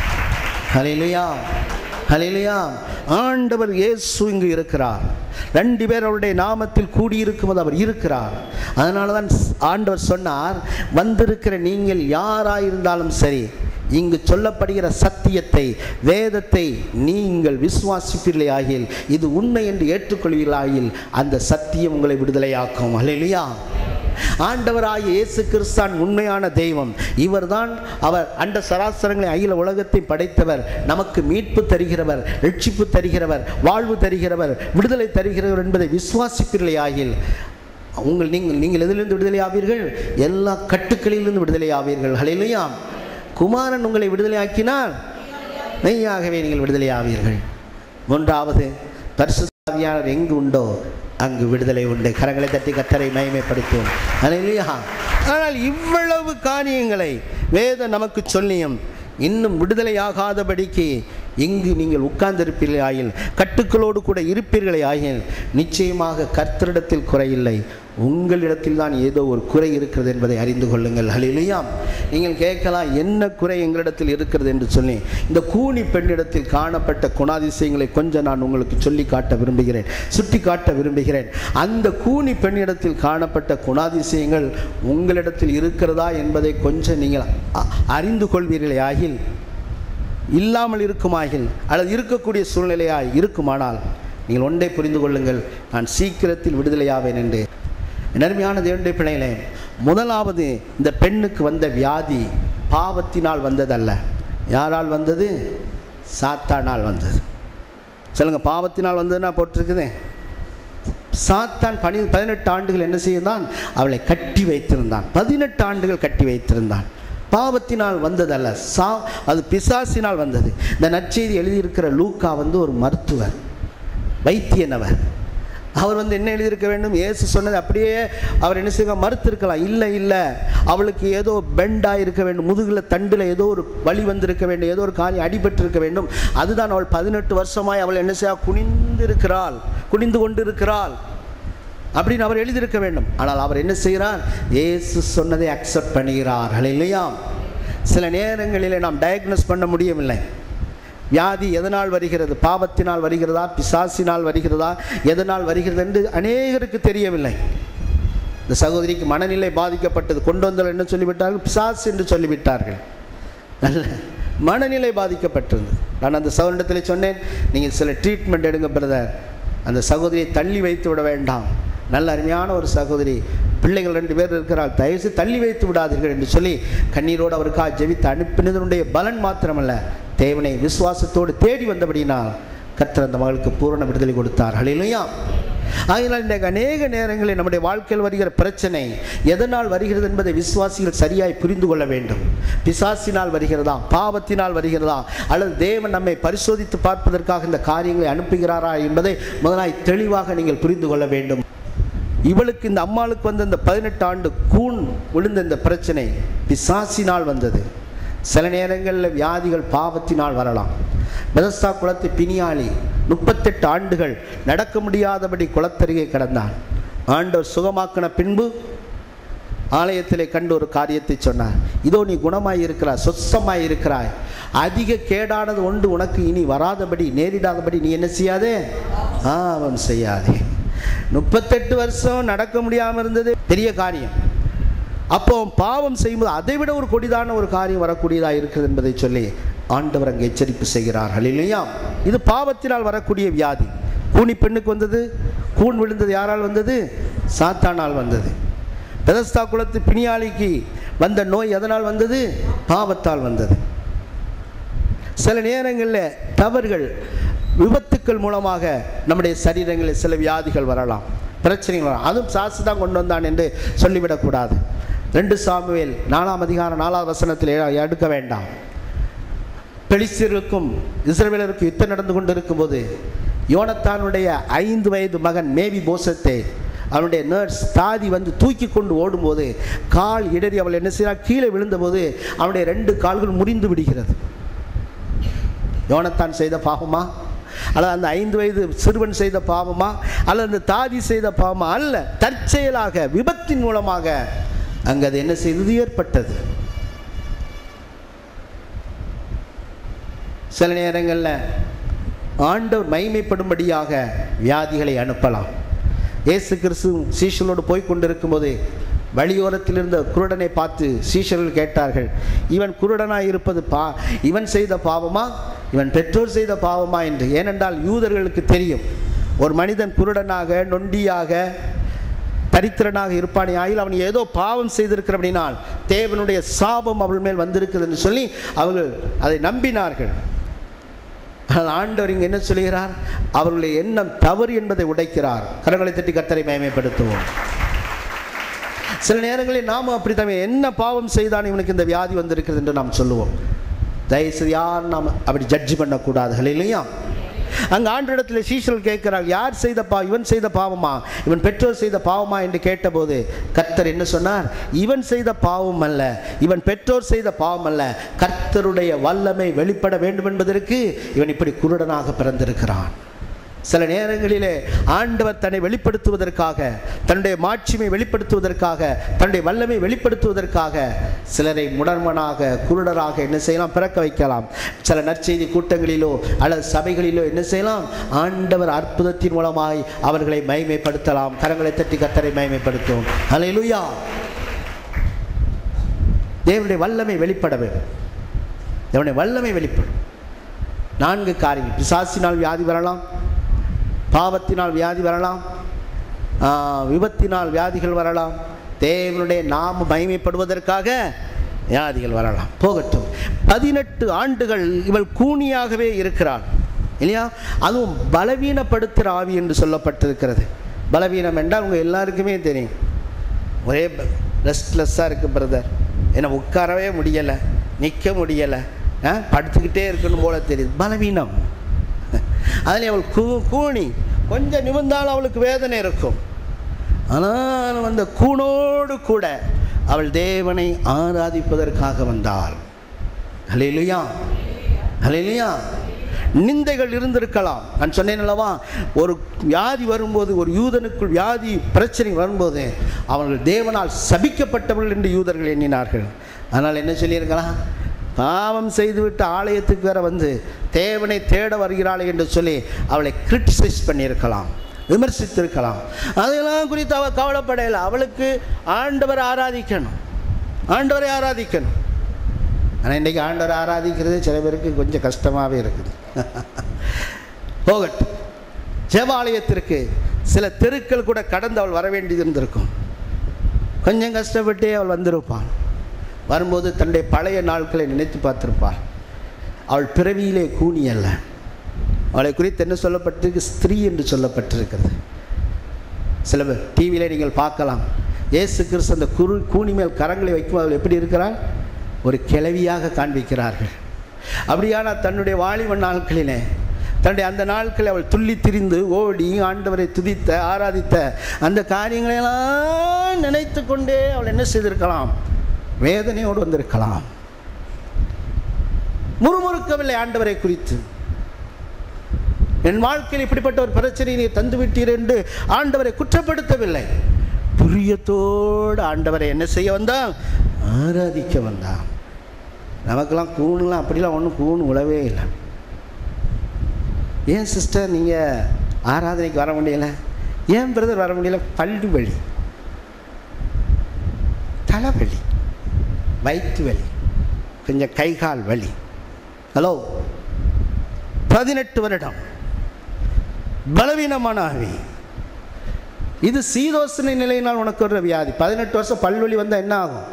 ஹalleluya ஹalleluya ஆண்டவர் இயேசு இங்கு இருக்கிறார் ரெண்டு பேர் அவருடைய நாமத்தில் கூடியிருக்கும்போது அவர் இருக்கிறார் அதனால தான் ஆண்டவர் சொன்னார் வந்திருக்கிற நீங்கள் யாராயிருந்தாலும் சரி இங்கு சொல்லப்படுகிற சத்தியத்தை வேதத்தை நீங்கள் விசுவாசிப்பீர்களே ஆகில் இது உண்மை என்று ஏற்றுக்கொள்வீர்களாகில் அந்த சத்தியம் உங்களை விடுதலையாக்கும் அல்லையா ஆண்டவராகிய இயேசு கிறிஸ்தான் உண்மையான தெய்வம் இவர்தான் அவர் அண்ட சராசரங்களை அகில உலகத்தை படைத்தவர் நமக்கு மீட்பு தருகிறவர் ரட்சிப்பு தருகிறவர் வாழ்வு தருகிறவர் விடுதலை தருகிறவர் என்பதை விசுவாசிப்பீர்களே ஆகில் உங்கள் நீங்கள் நீங்கள் எதிலிருந்து விடுதலை ஆவீர்கள் எல்லா கட்டுக்களிலிருந்து விடுதலை ஆவீர்கள் ஹalleluya குமாரன் உங்களை விடுதலை ஆக்கினார் மெய்யாகவே நீங்கள் விடுதலை ஆவீர்கள் மூன்றாவது பரிசுத்தாவியானவர் எங்கு உண்டோ அங்கு விடுதலை உண்டு கரங்களை தட்டி கத்தரை மகிமைப்படுத்தும் இல்லையா ஆனால் இவ்வளவு காரியங்களை வேதம் நமக்கு சொல்லியும் இன்னும் விடுதலையாகாதபடிக்கு இங்கு நீங்கள் உட்கார்ந்திருப்பீர்களே ஆகில் கட்டுக்களோடு கூட இருப்பீர்களே ஆகில் நிச்சயமாக கர்த்தரிடத்தில் குறையில்லை உங்களிடத்தில் தான் ஏதோ ஒரு குறை இருக்கிறது என்பதை அறிந்து கொள்ளுங்கள் ஹலிலுயா நீங்கள் கேட்கலாம் என்ன குறை எங்களிடத்தில் இருக்கிறது என்று சொல்லி இந்த கூனி பெண்ணிடத்தில் காணப்பட்ட குணாதிசயங்களை கொஞ்சம் நான் உங்களுக்கு சொல்லி காட்ட விரும்புகிறேன் சுட்டி காட்ட விரும்புகிறேன் அந்த கூனி பெண்ணிடத்தில் காணப்பட்ட குணாதிசயங்கள் உங்களிடத்தில் இருக்கிறதா என்பதை கொஞ்சம் நீங்கள் அ- அறிந்து கொள்வீர்களே ஆகில் இல்லாமல் இருக்குமாகில் அல்லது இருக்கக்கூடிய சூழ்நிலையாய் இருக்குமானால் நீங்கள் ஒன்றை புரிந்து கொள்ளுங்கள் நான் சீக்கிரத்தில் விடுதலையாவேன் என்று நன்மையான தேவனுடைய பிள்ளைகளே முதலாவது இந்த பெண்ணுக்கு வந்த வியாதி பாவத்தினால் வந்ததல்ல யாரால் வந்தது சாத்தானால் வந்தது சொல்லுங்க பாவத்தினால் வந்ததுன்னா போட்டிருக்குதே சாத்தான் பனி பதினெட்டு ஆண்டுகள் என்ன செய்தான் அவளை கட்டி வைத்திருந்தான் பதினெட்டு ஆண்டுகள் கட்டி வைத்திருந்தான் பாவத்தினால் வந்ததல்ல சா அது பிசாசினால் வந்தது இந்த நற்செய்தி எழுதியிருக்கிற லூக்கா வந்து ஒரு மருத்துவர் வைத்தியனவர் அவர் வந்து என்ன எழுதியிருக்க வேண்டும் இயேசு சொன்னது அப்படியே அவர் என்ன செய்ய மறுத்திருக்கலாம் இல்லை இல்லை அவளுக்கு ஏதோ பெண்டாக இருக்க வேண்டும் முதுகில் தண்டில் ஏதோ ஒரு வலி வந்திருக்க வேண்டும் ஏதோ ஒரு காரியம் அடிபட்டிருக்க வேண்டும் அதுதான் அவள் பதினெட்டு வருஷமாய் அவள் என்ன செய்ய குனிந்திருக்கிறாள் குனிந்து கொண்டிருக்கிறாள் அப்படின்னு அவர் எழுதியிருக்க வேண்டும் ஆனால் அவர் என்ன செய்கிறார் இயேசு சொன்னதை அக்செப்ட் பண்ணுகிறார்கள் இல்லையா சில நேரங்களில் நாம் டயக்னோஸ் பண்ண முடியவில்லை வியாதி எதனால் வருகிறது பாவத்தினால் வருகிறதா பிசாசினால் வருகிறதா எதனால் வருகிறது என்று அநேகருக்கு தெரியவில்லை இந்த சகோதரிக்கு மனநிலை பாதிக்கப்பட்டது கொண்டு வந்தவர் என்ன சொல்லிவிட்டார்கள் பிசாசு என்று சொல்லிவிட்டார்கள் நல்ல மனநிலை பாதிக்கப்பட்டிருந்தது நான் அந்த சகோதரத்தில் சொன்னேன் நீங்கள் சில ட்ரீட்மெண்ட் எடுங்க பிரதர் அந்த சகோதரியை தள்ளி வைத்து விட வேண்டாம் நல்ல அருமையான ஒரு சகோதரி பிள்ளைகள் ரெண்டு பேர் இருக்கிறார் தயவுசெய்து தள்ளி வைத்து விடாதீர்கள் என்று சொல்லி கண்ணீரோடு அவருக்காக ஜெபித்து அனுப்பினதனுடைய பலன் மாத்திரமல்ல தேவனை விசுவாசத்தோடு தேடி வந்தபடினால் கர்த்தர் அந்த மகளுக்கு பூரண விடுதலை கொடுத்தார் ஹalleluya ஆகையினால் இன்றைக்கு அநேக நேரங்களில் நம்முடைய வாழ்க்கையில் வருகிற பிரச்சனை எதனால் வருகிறது என்பதை விசுவாசிகள் சரியாய் புரிந்து கொள்ள வேண்டும் பிசாசினால் வருகிறதா பாவத்தினால் வருகிறதா அல்லது தேவன் நம்மை பரிசோதித்து பார்ப்பதற்காக இந்த காரியங்களை அனுப்புகிறாரா என்பதை முதலாய் தெளிவாக நீங்கள் புரிந்து கொள்ள வேண்டும் இவளுக்கு இந்த அம்மாளுக்கு வந்த இந்த பதினெட்டு ஆண்டு கூன் விழுந்த இந்த பிரச்சனை பிசாசினால் வந்தது சில நேரங்களில் வியாதிகள் பாவத்தினால் வரலாம் பெதஸ்தா குளத்து பிணியாளி முப்பத்தெட்டு ஆண்டுகள் நடக்க முடியாதபடி குளத்தருகே கிடந்தான் ஆண்டவர் சுகமாக்கின பின்பு ஆலயத்திலே கண்டு ஒரு காரியத்தை சொன்னார் இதோ நீ குணமாய் இருக்கிறாய் சொச்சமாய் இருக்கிறாய் அதிக கேடானது ஒன்று உனக்கு இனி வராதபடி நேரிடாதபடி நீ என்ன செய்யாதே ஆவம் செய்யாதே முப்பத்தெட்டு வருஷம் நடக்க முடியாமல் இருந்தது பெரிய காரியம் அப்போ பாவம் செய்யும்போது அதை விட ஒரு கொடிதான ஒரு காரியம் வரக்கூடியதாக இருக்குது என்பதை சொல்லி ஆண்டவர் அங்கே எச்சரிப்பு செய்கிறார்கள் இல்லையா இது பாவத்தினால் வரக்கூடிய வியாதி கூனி பெண்ணுக்கு வந்தது கூன் விழுந்தது யாரால் வந்தது சாத்தானால் வந்தது பெதஸ்தா குலத்து பிணியாளிக்கு வந்த நோய் எதனால் வந்தது பாவத்தால் வந்தது சில நேரங்களில் தவறுகள் விபத்துக்கள் மூலமாக நம்முடைய சரீரங்களில் சில வியாதிகள் வரலாம் பிரச்சனைகள் வரலாம் அதுவும் சாசு தான் கொண்டு வந்தான் என்று சொல்லிவிடக்கூடாது ரெண்டு சாமுவேல் நாலாம் அதிகாரம் நாலாவது வசனத்தில் எ- எடுக்க வேண்டாம் பெலிஸ்தீர்களுக்கும் இஸ்ரவேலருக்கும் யுத்தம் நடந்து கொண்டிருக்கும் போது யோனத்தானுடைய ஐந்து வயது மகன் மேவி போசத்தை அவனுடைய நர்ஸ் தாதி வந்து தூக்கி கொண்டு ஓடும்போது கால் இடறி அவள் என்ன செய்கிறாள் கீழே விழுந்தபோது அவனுடைய ரெண்டு கால்கள் முறிந்து விடுகிறது யோனத்தான் செய்த பாவமா அல்லது அந்த ஐந்து வயது சிறுவன் செய்த பாவமா அல்லது அந்த தாதி செய்த பாவமா அல்ல தற்செயலாக விபத்தின் மூலமாக அங்கு அது என்ன செய்தது ஏற்பட்டது சில நேரங்களில் ஆண்டவர் மைமைப்படும்படியாக வியாதிகளை அனுப்பலாம் இயேசு கிறிஸ்து சீஷலோடு போய் கொண்டிருக்கும்போது வழியோரத்தில் இருந்த குருடனை பார்த்து சீஷர்கள் கேட்டார்கள் இவன் குருடனாய் இருப்பது பா இவன் செய்த பாவமா இவன் பெற்றோர் செய்த பாவமா என்று ஏனென்றால் யூதர்களுக்கு தெரியும் ஒரு மனிதன் குருடனாக நொண்டியாக தரித்திரனாக இருப்பானே ஆயில் அவன் ஏதோ பாவம் செய்திருக்கிறபடினால் தேவனுடைய சாபம் அவள் மேல் வந்திருக்குது என்று சொல்லி அவர்கள் அதை நம்பினார்கள் ஆனால் ஆண்டவர் இங்கே என்ன சொல்கிறார் அவர்களுடைய எண்ணம் தவறு என்பதை உடைக்கிறார் கரங்களை தட்டி கத்தரை மேமைப்படுத்துவோம் சில நேரங்களில் நாம் அப்படித்தான் என்ன பாவம் செய்தான் இவனுக்கு இந்த வியாதி வந்திருக்கிறது என்று நாம் சொல்லுவோம் தயவுசெய்து யார் நாம் அப்படி ஜட்ஜ் பண்ணக்கூடாது இல்லையா அங்கே ஆண்டிடத்தில் சீஷர்கள் கேட்கிறார் யார் செய்த பா இவன் செய்த பாவமா இவன் பெற்றோர் செய்த பாவமா என்று கேட்டபோது கர்த்தர் என்ன சொன்னார் இவன் செய்த பாவம் அல்ல இவன் பெற்றோர் செய்த பாவம் அல்ல கர்த்தருடைய வல்லமை வெளிப்பட வேண்டும் என்பதற்கு இவன் இப்படி குருடனாக பிறந்திருக்கிறான் சில நேரங்களிலே ஆண்டவர் தன்னை வெளிப்படுத்துவதற்காக தன்னுடைய மாட்சிமை வெளிப்படுத்துவதற்காக தன்னுடைய வல்லமை வெளிப்படுத்துவதற்காக சிலரை முடர்மனாக குருடராக என்ன செய்யலாம் பிறக்க வைக்கலாம் சில நற்செய்தி கூட்டங்களிலோ அல்லது சபைகளிலோ என்ன செய்யலாம் ஆண்டவர் அற்புதத்தின் மூலமாய் அவர்களை மகிமைப்படுத்தலாம் கரங்களை தட்டி கத்தரை மகிமைப்படுத்தும் அல்லேலூயா தேவனுடைய வல்லமை வெளிப்பட வேண்டும் தேவனுடைய வல்லமை வெளிப்படும் நான்கு காரியங்கள் பிசாசினால் வியாதி வரலாம் பாவத்தினால் வியாதி வரலாம் ஆ, விபத்தினால் வியாதிகள் வரலாம் தேவனுடைய நாம மகிமைப்படுவதற்காக வியாதிகள் வரலாம் போகட்டும் பதினெட்டு ஆண்டுகள் இவள் கூனியாகவே இருக்கிறாள் இல்லையா அதுவும் பலவீனப்படுத்துகிற ஆவி என்று சொல்லப்பட்டிருக்கிறது பலவீனம் என்றால் உங்கள் எல்லாருக்குமே தெரியும் ஒரே ரெஸ்ட்லெஸ்ஸாக இருக்குது பிரதர் என்னை உட்காரவே முடியலை நிற்க முடியலை ஆ படுத்துக்கிட்டே இருக்கணும் போல தெரியுது பலவீனம் அதில் அவள் கூ கூணி கொஞ்சம் நிமிர்ந்தாலும் அவளுக்கு வேதனை இருக்கும் ஆனால் அந்த கூணோடு கூட அவள் தேவனை ஆராதிப்பதற்காக வந்தாள் ஹalleluya ஹalleluya நிந்தைகள் இருந்திருக்கலாம் நான் சொன்னேன் அல்லவா ஒரு வியாதி வரும்போது ஒரு யூதனுக்குள் வியாதி பிரச்சனை வரும்போது அவர்கள் தேவனால் சபிக்கப்பட்டவர்கள் என்று யூதர்கள் எண்ணினார்கள் ஆனால் என்ன சொல்லியிருக்கலாம் பாவம் செய்துவிட்டு ஆலயத்துக்கு வேற வந்து தேவனை தேட வருகிறாளே என்று சொல்லி அவளை கிரிட்டிசைஸ் பண்ணியிருக்கலாம் விமர்சித்திருக்கலாம் அதெல்லாம் குறித்து அவள் கவலைப்படையலை அவளுக்கு ஆண்டவரை ஆராதிக்கணும் ஆண்டவரை ஆராதிக்கணும் ஆனால் இன்றைக்கி ஆண்டவரை ஆராதிக்கிறது சில பேருக்கு கொஞ்சம் கஷ்டமாகவே இருக்குது போகட்டும் ஜெபாலயத்திற்கு சில தெருக்கள் கூட கடந்து அவள் வர வேண்டியது இருந்திருக்கும் கொஞ்சம் கஷ்டப்பட்டே அவள் வந்திருப்பாள் வரும்போது தன்னுடைய பழைய நாட்களை நினைத்து பார்த்திருப்பாள் அவள் பிறவியிலே கூனி அல்ல அவளை குறித்து என்ன சொல்லப்பட்டிருக்கு ஸ்திரீ என்று சொல்லப்பட்டிருக்கிறது சில பேர் டிவியில் நீங்கள் பார்க்கலாம் இயேசு கிறிஸ்து அந்த குரு கூனி மேல் கரங்களை வைக்கும் அவள் எப்படி இருக்கிறாள் ஒரு கிளவியாக காண்பிக்கிறார்கள் அப்படியானால் தன்னுடைய வாலிப நாட்களிலே தன்னுடைய அந்த நாட்களில் அவள் துள்ளி திரிந்து ஓடி ஆண்டவரை துதித்த ஆராதித்த அந்த காரியங்களையெல்லாம் நினைத்து கொண்டே அவள் என்ன செய்திருக்கலாம் வேதனையோடு வந்திருக்கலாம் முறுமுறுக்கவில்லை ஆண்டவரை குறித்து என் வாழ்க்கையில் இப்படிப்பட்ட ஒரு பிரச்சனையை நீ தந்து விட்டீர் என்று ஆண்டவரை குற்றப்படுத்தவில்லை புரியத்தோடு ஆண்டவரை என்ன செய்ய வந்தான் ஆராதிக்க வந்தான் நமக்கெல்லாம் கூணுலாம் அப்படிலாம் ஒன்றும் கூணு உழவே இல்லை ஏன் சிஸ்டர் நீங்கள் ஆராதனைக்கு வர முடியல ஏன் பிரதர் வர முடியல பல்லு வலி தலைவலி வயிற்று வலி கொஞ்சம் கை கால் வலி ஹலோ பதினெட்டு வருடம் பலவீனமான ஆவி இது சீதோசனை நிலையினால் உனக்கு ஒரு வியாதி பதினெட்டு வருஷம் பல்வலி வந்தால் என்ன ஆகும்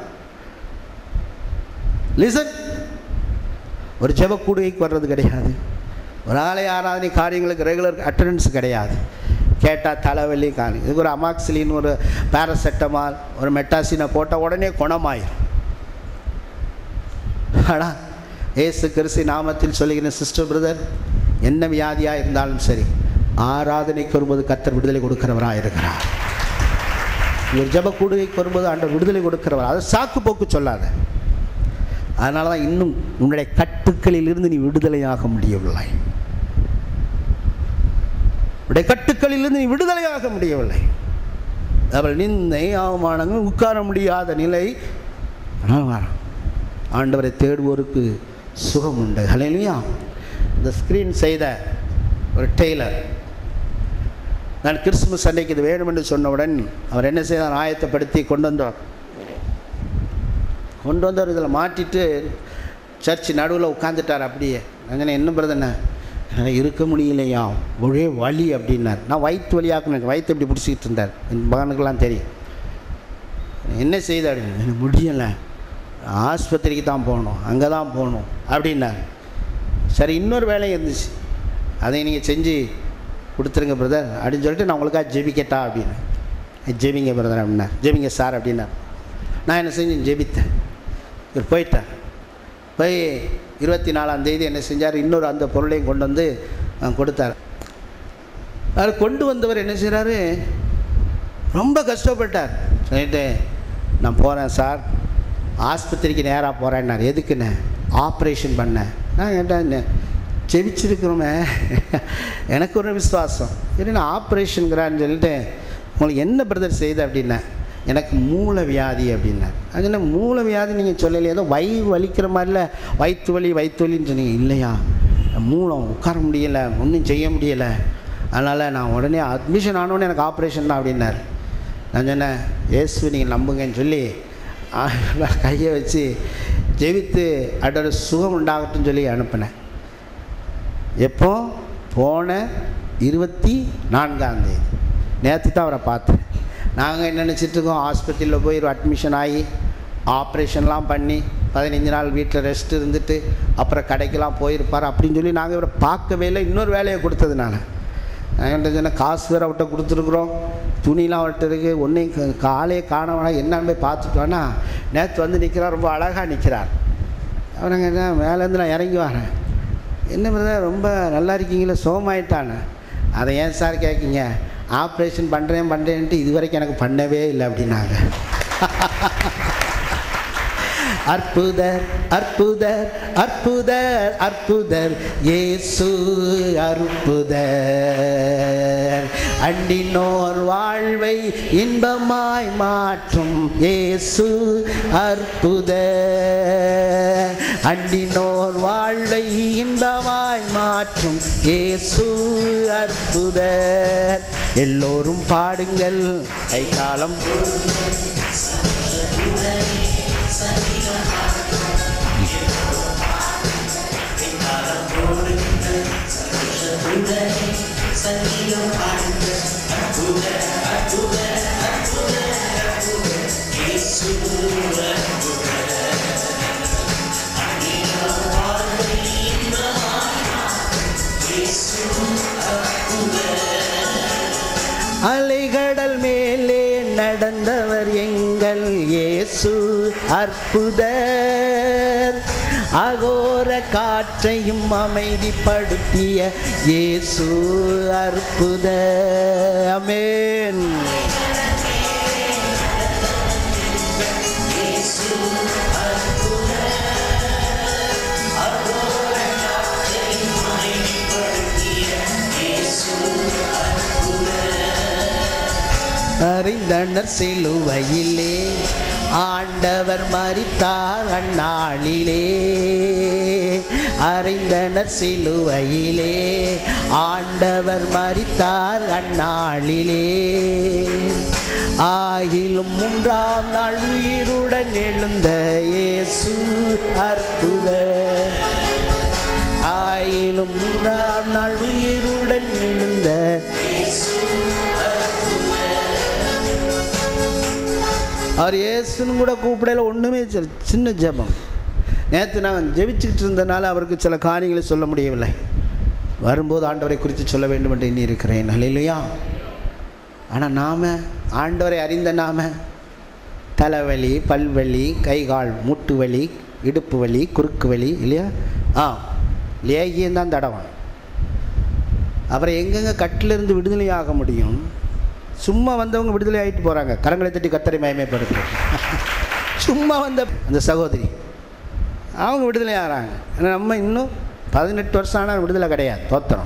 லிசன் ஒரு ஜெப கூடுகைக்கு வர்றது கிடையாது ஒரு ஆலய ஆராதனை காரியங்களுக்கு ரெகுலர் அட்டண்டன்ஸ் கிடையாது கேட்டால் தலைவலி காணி இதுக்கு ஒரு அமாக்சிலின் ஒரு பேராசெட்டமால் ஒரு மெட்டாசினை போட்டால் உடனே குணமாயிரும் ஆனால் ஏசு கிறிஸ்து நாமத்தில் சொல்லுகிறேன் சிஸ்டர் பிரதர் என்ன வியாதியாக இருந்தாலும் சரி ஆராதனைக்கு வரும்போது கத்தர் விடுதலை கொடுக்கிறவராக இருக்கிறார் ஒரு ஜப கூடுகைக்கு வரும்போது ஆண்டவர் விடுதலை கொடுக்கிறவர் அதை சாக்கு போக்கு சொல்லாத அதனால தான் இன்னும் உன்னுடைய கட்டுக்களிலிருந்து நீ விடுதலையாக முடியவில்லை உடைய கட்டுக்களிலிருந்து நீ விடுதலையாக முடியவில்லை அவள் நிந்தை அவமானங்கள் உட்கார முடியாத நிலை ஆனால் வரான் ஆண்டவரை தேடுவோருக்கு சுகம் உண்டு ஹலையிலையா இந்த ஸ்க்ரீன் செய்த ஒரு டெய்லர் நான் கிறிஸ்துமஸ் அன்னைக்கு இது வேணும் என்று சொன்னவுடன் அவர் என்ன செய்தார் ஆயத்தப்படுத்தி கொண்டு வந்தார் கொண்டு வந்தவர் இதில் மாட்டிட்டு சர்ச் நடுவில் உட்காந்துட்டார் அப்படியே நாங்கள் என்ன பிரதண்ண என்னால் இருக்க முடியலையா ஒரே வலி அப்படின்னார் நான் வயிற்று வழியாக்குனேன் வயிற்று இப்படி பிடிச்சிக்கிட்டு இருந்தார் என் மகனுக்கெல்லாம் தெரியும் என்ன செய்தார் எனக்கு முடியலை ஆஸ்பத்திரிக்கு தான் போகணும் அங்கே தான் போகணும் அப்படின்னார் சரி இன்னொரு வேலை இருந்துச்சு அதை நீங்கள் செஞ்சு கொடுத்துருங்க பிரதர் அப்படின்னு சொல்லிட்டு நான் உங்களுக்காக ஜெபிக்கட்டா அப்படின்னு ஜெபிங்க பிரதர் அப்படின்னா ஜெபிங்க சார் அப்படின்னார் நான் என்ன செஞ்சேன் ஜெபித்தேன் இவர் போயிட்டார் போய் இருபத்தி நாலாம் தேதி என்ன செஞ்சார் இன்னொரு அந்த பொருளையும் கொண்டு வந்து அஹ், கொடுத்தார் அவர் கொண்டு வந்தவர் என்ன செய்கிறாரு ரொம்ப கஷ்டப்பட்டார் சொல்லிட்டு நான் போகிறேன் சார் ஆஸ்பத்திரிக்கு நேராக போகிறேன்னார் எதுக்குண்ணே ஆப்ரேஷன் பண்ணேன் நான் கேட்டேன் ஜெபிச்சிருக்கிறோமே எனக்கு ஒரு விசுவாசம் சரி நான் ஆப்ரேஷனுங்கிறான்னு சொல்லிட்டு உங்களுக்கு என்ன பிரதர் செய்த அப்படின்னேன் எனக்கு மூளை வியாதி அப்படின்னார் அது என்ன மூளை வியாதி நீங்கள் சொல்லலையே ஏதோ வயிறு வலிக்கிற மாதிரில வயிற்று வலி வயிற்று வலின்னு சொன்னீங்க இல்லையா மூலம் உட்கார முடியலை ஒன்றும் செய்ய முடியலை அதனால் நான் உடனே அட்மிஷன் ஆனோடனே எனக்கு ஆப்ரேஷன் தான் அப்படின்னார் நான் சொன்னேன் ஏசு நீங்கள் நம்புங்கன்னு சொல்லி ஆ, கையை வச்சு ஜெபித்து அதோட சுகம் உண்டாகட்டும்னு சொல்லி அனுப்பினேன் எப்போ போன இருபத்தி நான்காம் தேதி நேற்று தான் அவரை பார்த்தேன் நாங்கள் என்ன நினச்சிட்டு இருக்கோம் ஆஸ்பத்திரியில் போய் அட்மிஷன் ஆகி ஆப்ரேஷன்லாம் பண்ணி பதினஞ்சு நாள் வீட்டில் ரெஸ்ட் இருந்துட்டு அப்புறம் கடைக்கெல்லாம் போயிருப்பார் அப்படின்னு சொல்லி நாங்கள் இவரை பார்க்கவே இல்லை இன்னொரு வேலையை கொடுத்ததுனால நாங்கள் சொன்ன காசு வேறு அவர்கிட்ட கொடுத்துருக்குறோம் துணிலாம் அவர்கிட்ட இருக்குது ஒன்றையும் காலையே காணவனா என்னன்னு போய் பார்த்துட்டோன்னா நேற்று வந்து நிற்கிறார் ரொம்ப அழகாக நிற்கிறார் அவனுங்க என்ன மேலேருந்து நான் இறங்கி வரேன் என்ன பிரதர் ரொம்ப நல்லா இருக்கீங்களே சோமாயிட்டானே அதை ஏன் சார் கேட்குங்க ஆப்ரேஷன் பண்ணுறேன் பண்ணுறேன்ட்டு இது வரைக்கும் எனக்கு பண்ணவே இல்லை அப்படின்னாங்க அற்புதர் அற்புதர் அற்புதர் அற்புதர் இயேசு அற்புதர் அண்டினோர் வாழ்வை இன்பமாய் மாற்றும் இயேசு அற்புதர் அண்டினோர் வாழ்வை இன்பமாய் மாற்றும் இயேசு அற்புதர் எல்லோரும் பாடுங்கள் கை காலம் அலைகடல் மேலே நடந்தவர் எங்கள் இயேசு அற்புதர் அகோர காற்றையும் அமைதிப்படுத்திய இயேசு அற்புதர் அமேன் அறிந்தனர் சிலுவையிலே ஆண்டவர் மரித்தார் அந்நாளிலே அறிந்தனர் சிலுவையிலே ஆண்டவர் மரித்தார் அந்நாளிலே ஆகிலும் மூன்றாம் நாள் உயிருடன் எழுந்த இயேசு அற்புத ஆயிலும் மூன்றாம் நாள் உயிருடன் எழுந்த அவர் இயேசுன்னு கூட கூப்பிடல ஒன்றுமே சொல் சின்ன ஜெபம் நேற்று நான் ஜெபிச்சுக்கிட்டு இருந்தனால அவருக்கு சில காரியங்களை சொல்ல முடியவில்லை வரும்போது ஆண்டவரை குறித்து சொல்ல வேண்டும் என்று எண்ணி இருக்கிறேன் இல்லையா ஆனால் நாம் ஆண்டவரை அறிந்த நாம தலைவலி பல்வலி கை கால் மூட்டு வலி இடுப்பு வலி குறுக்கு வலி இல்லையா ஆ லேகியம் தான் தடவம் அப்புறம் எங்கெங்கே கட்டிலிருந்து விடுதலை ஆக முடியும் சும்மா வந்தவங்க விடுதலை ஆகிட்டு போகிறாங்க கரங்களை தட்டி கத்தரை மயமைப்படுத்து சும்மா வந்த அந்த சகோதரி அவங்க விடுதலை ஆகிறாங்க ஆனா நம்ம இன்னும் பதினெட்டு வருஷம் ஆனால் விடுதலை கிடையாது தோத்திரம்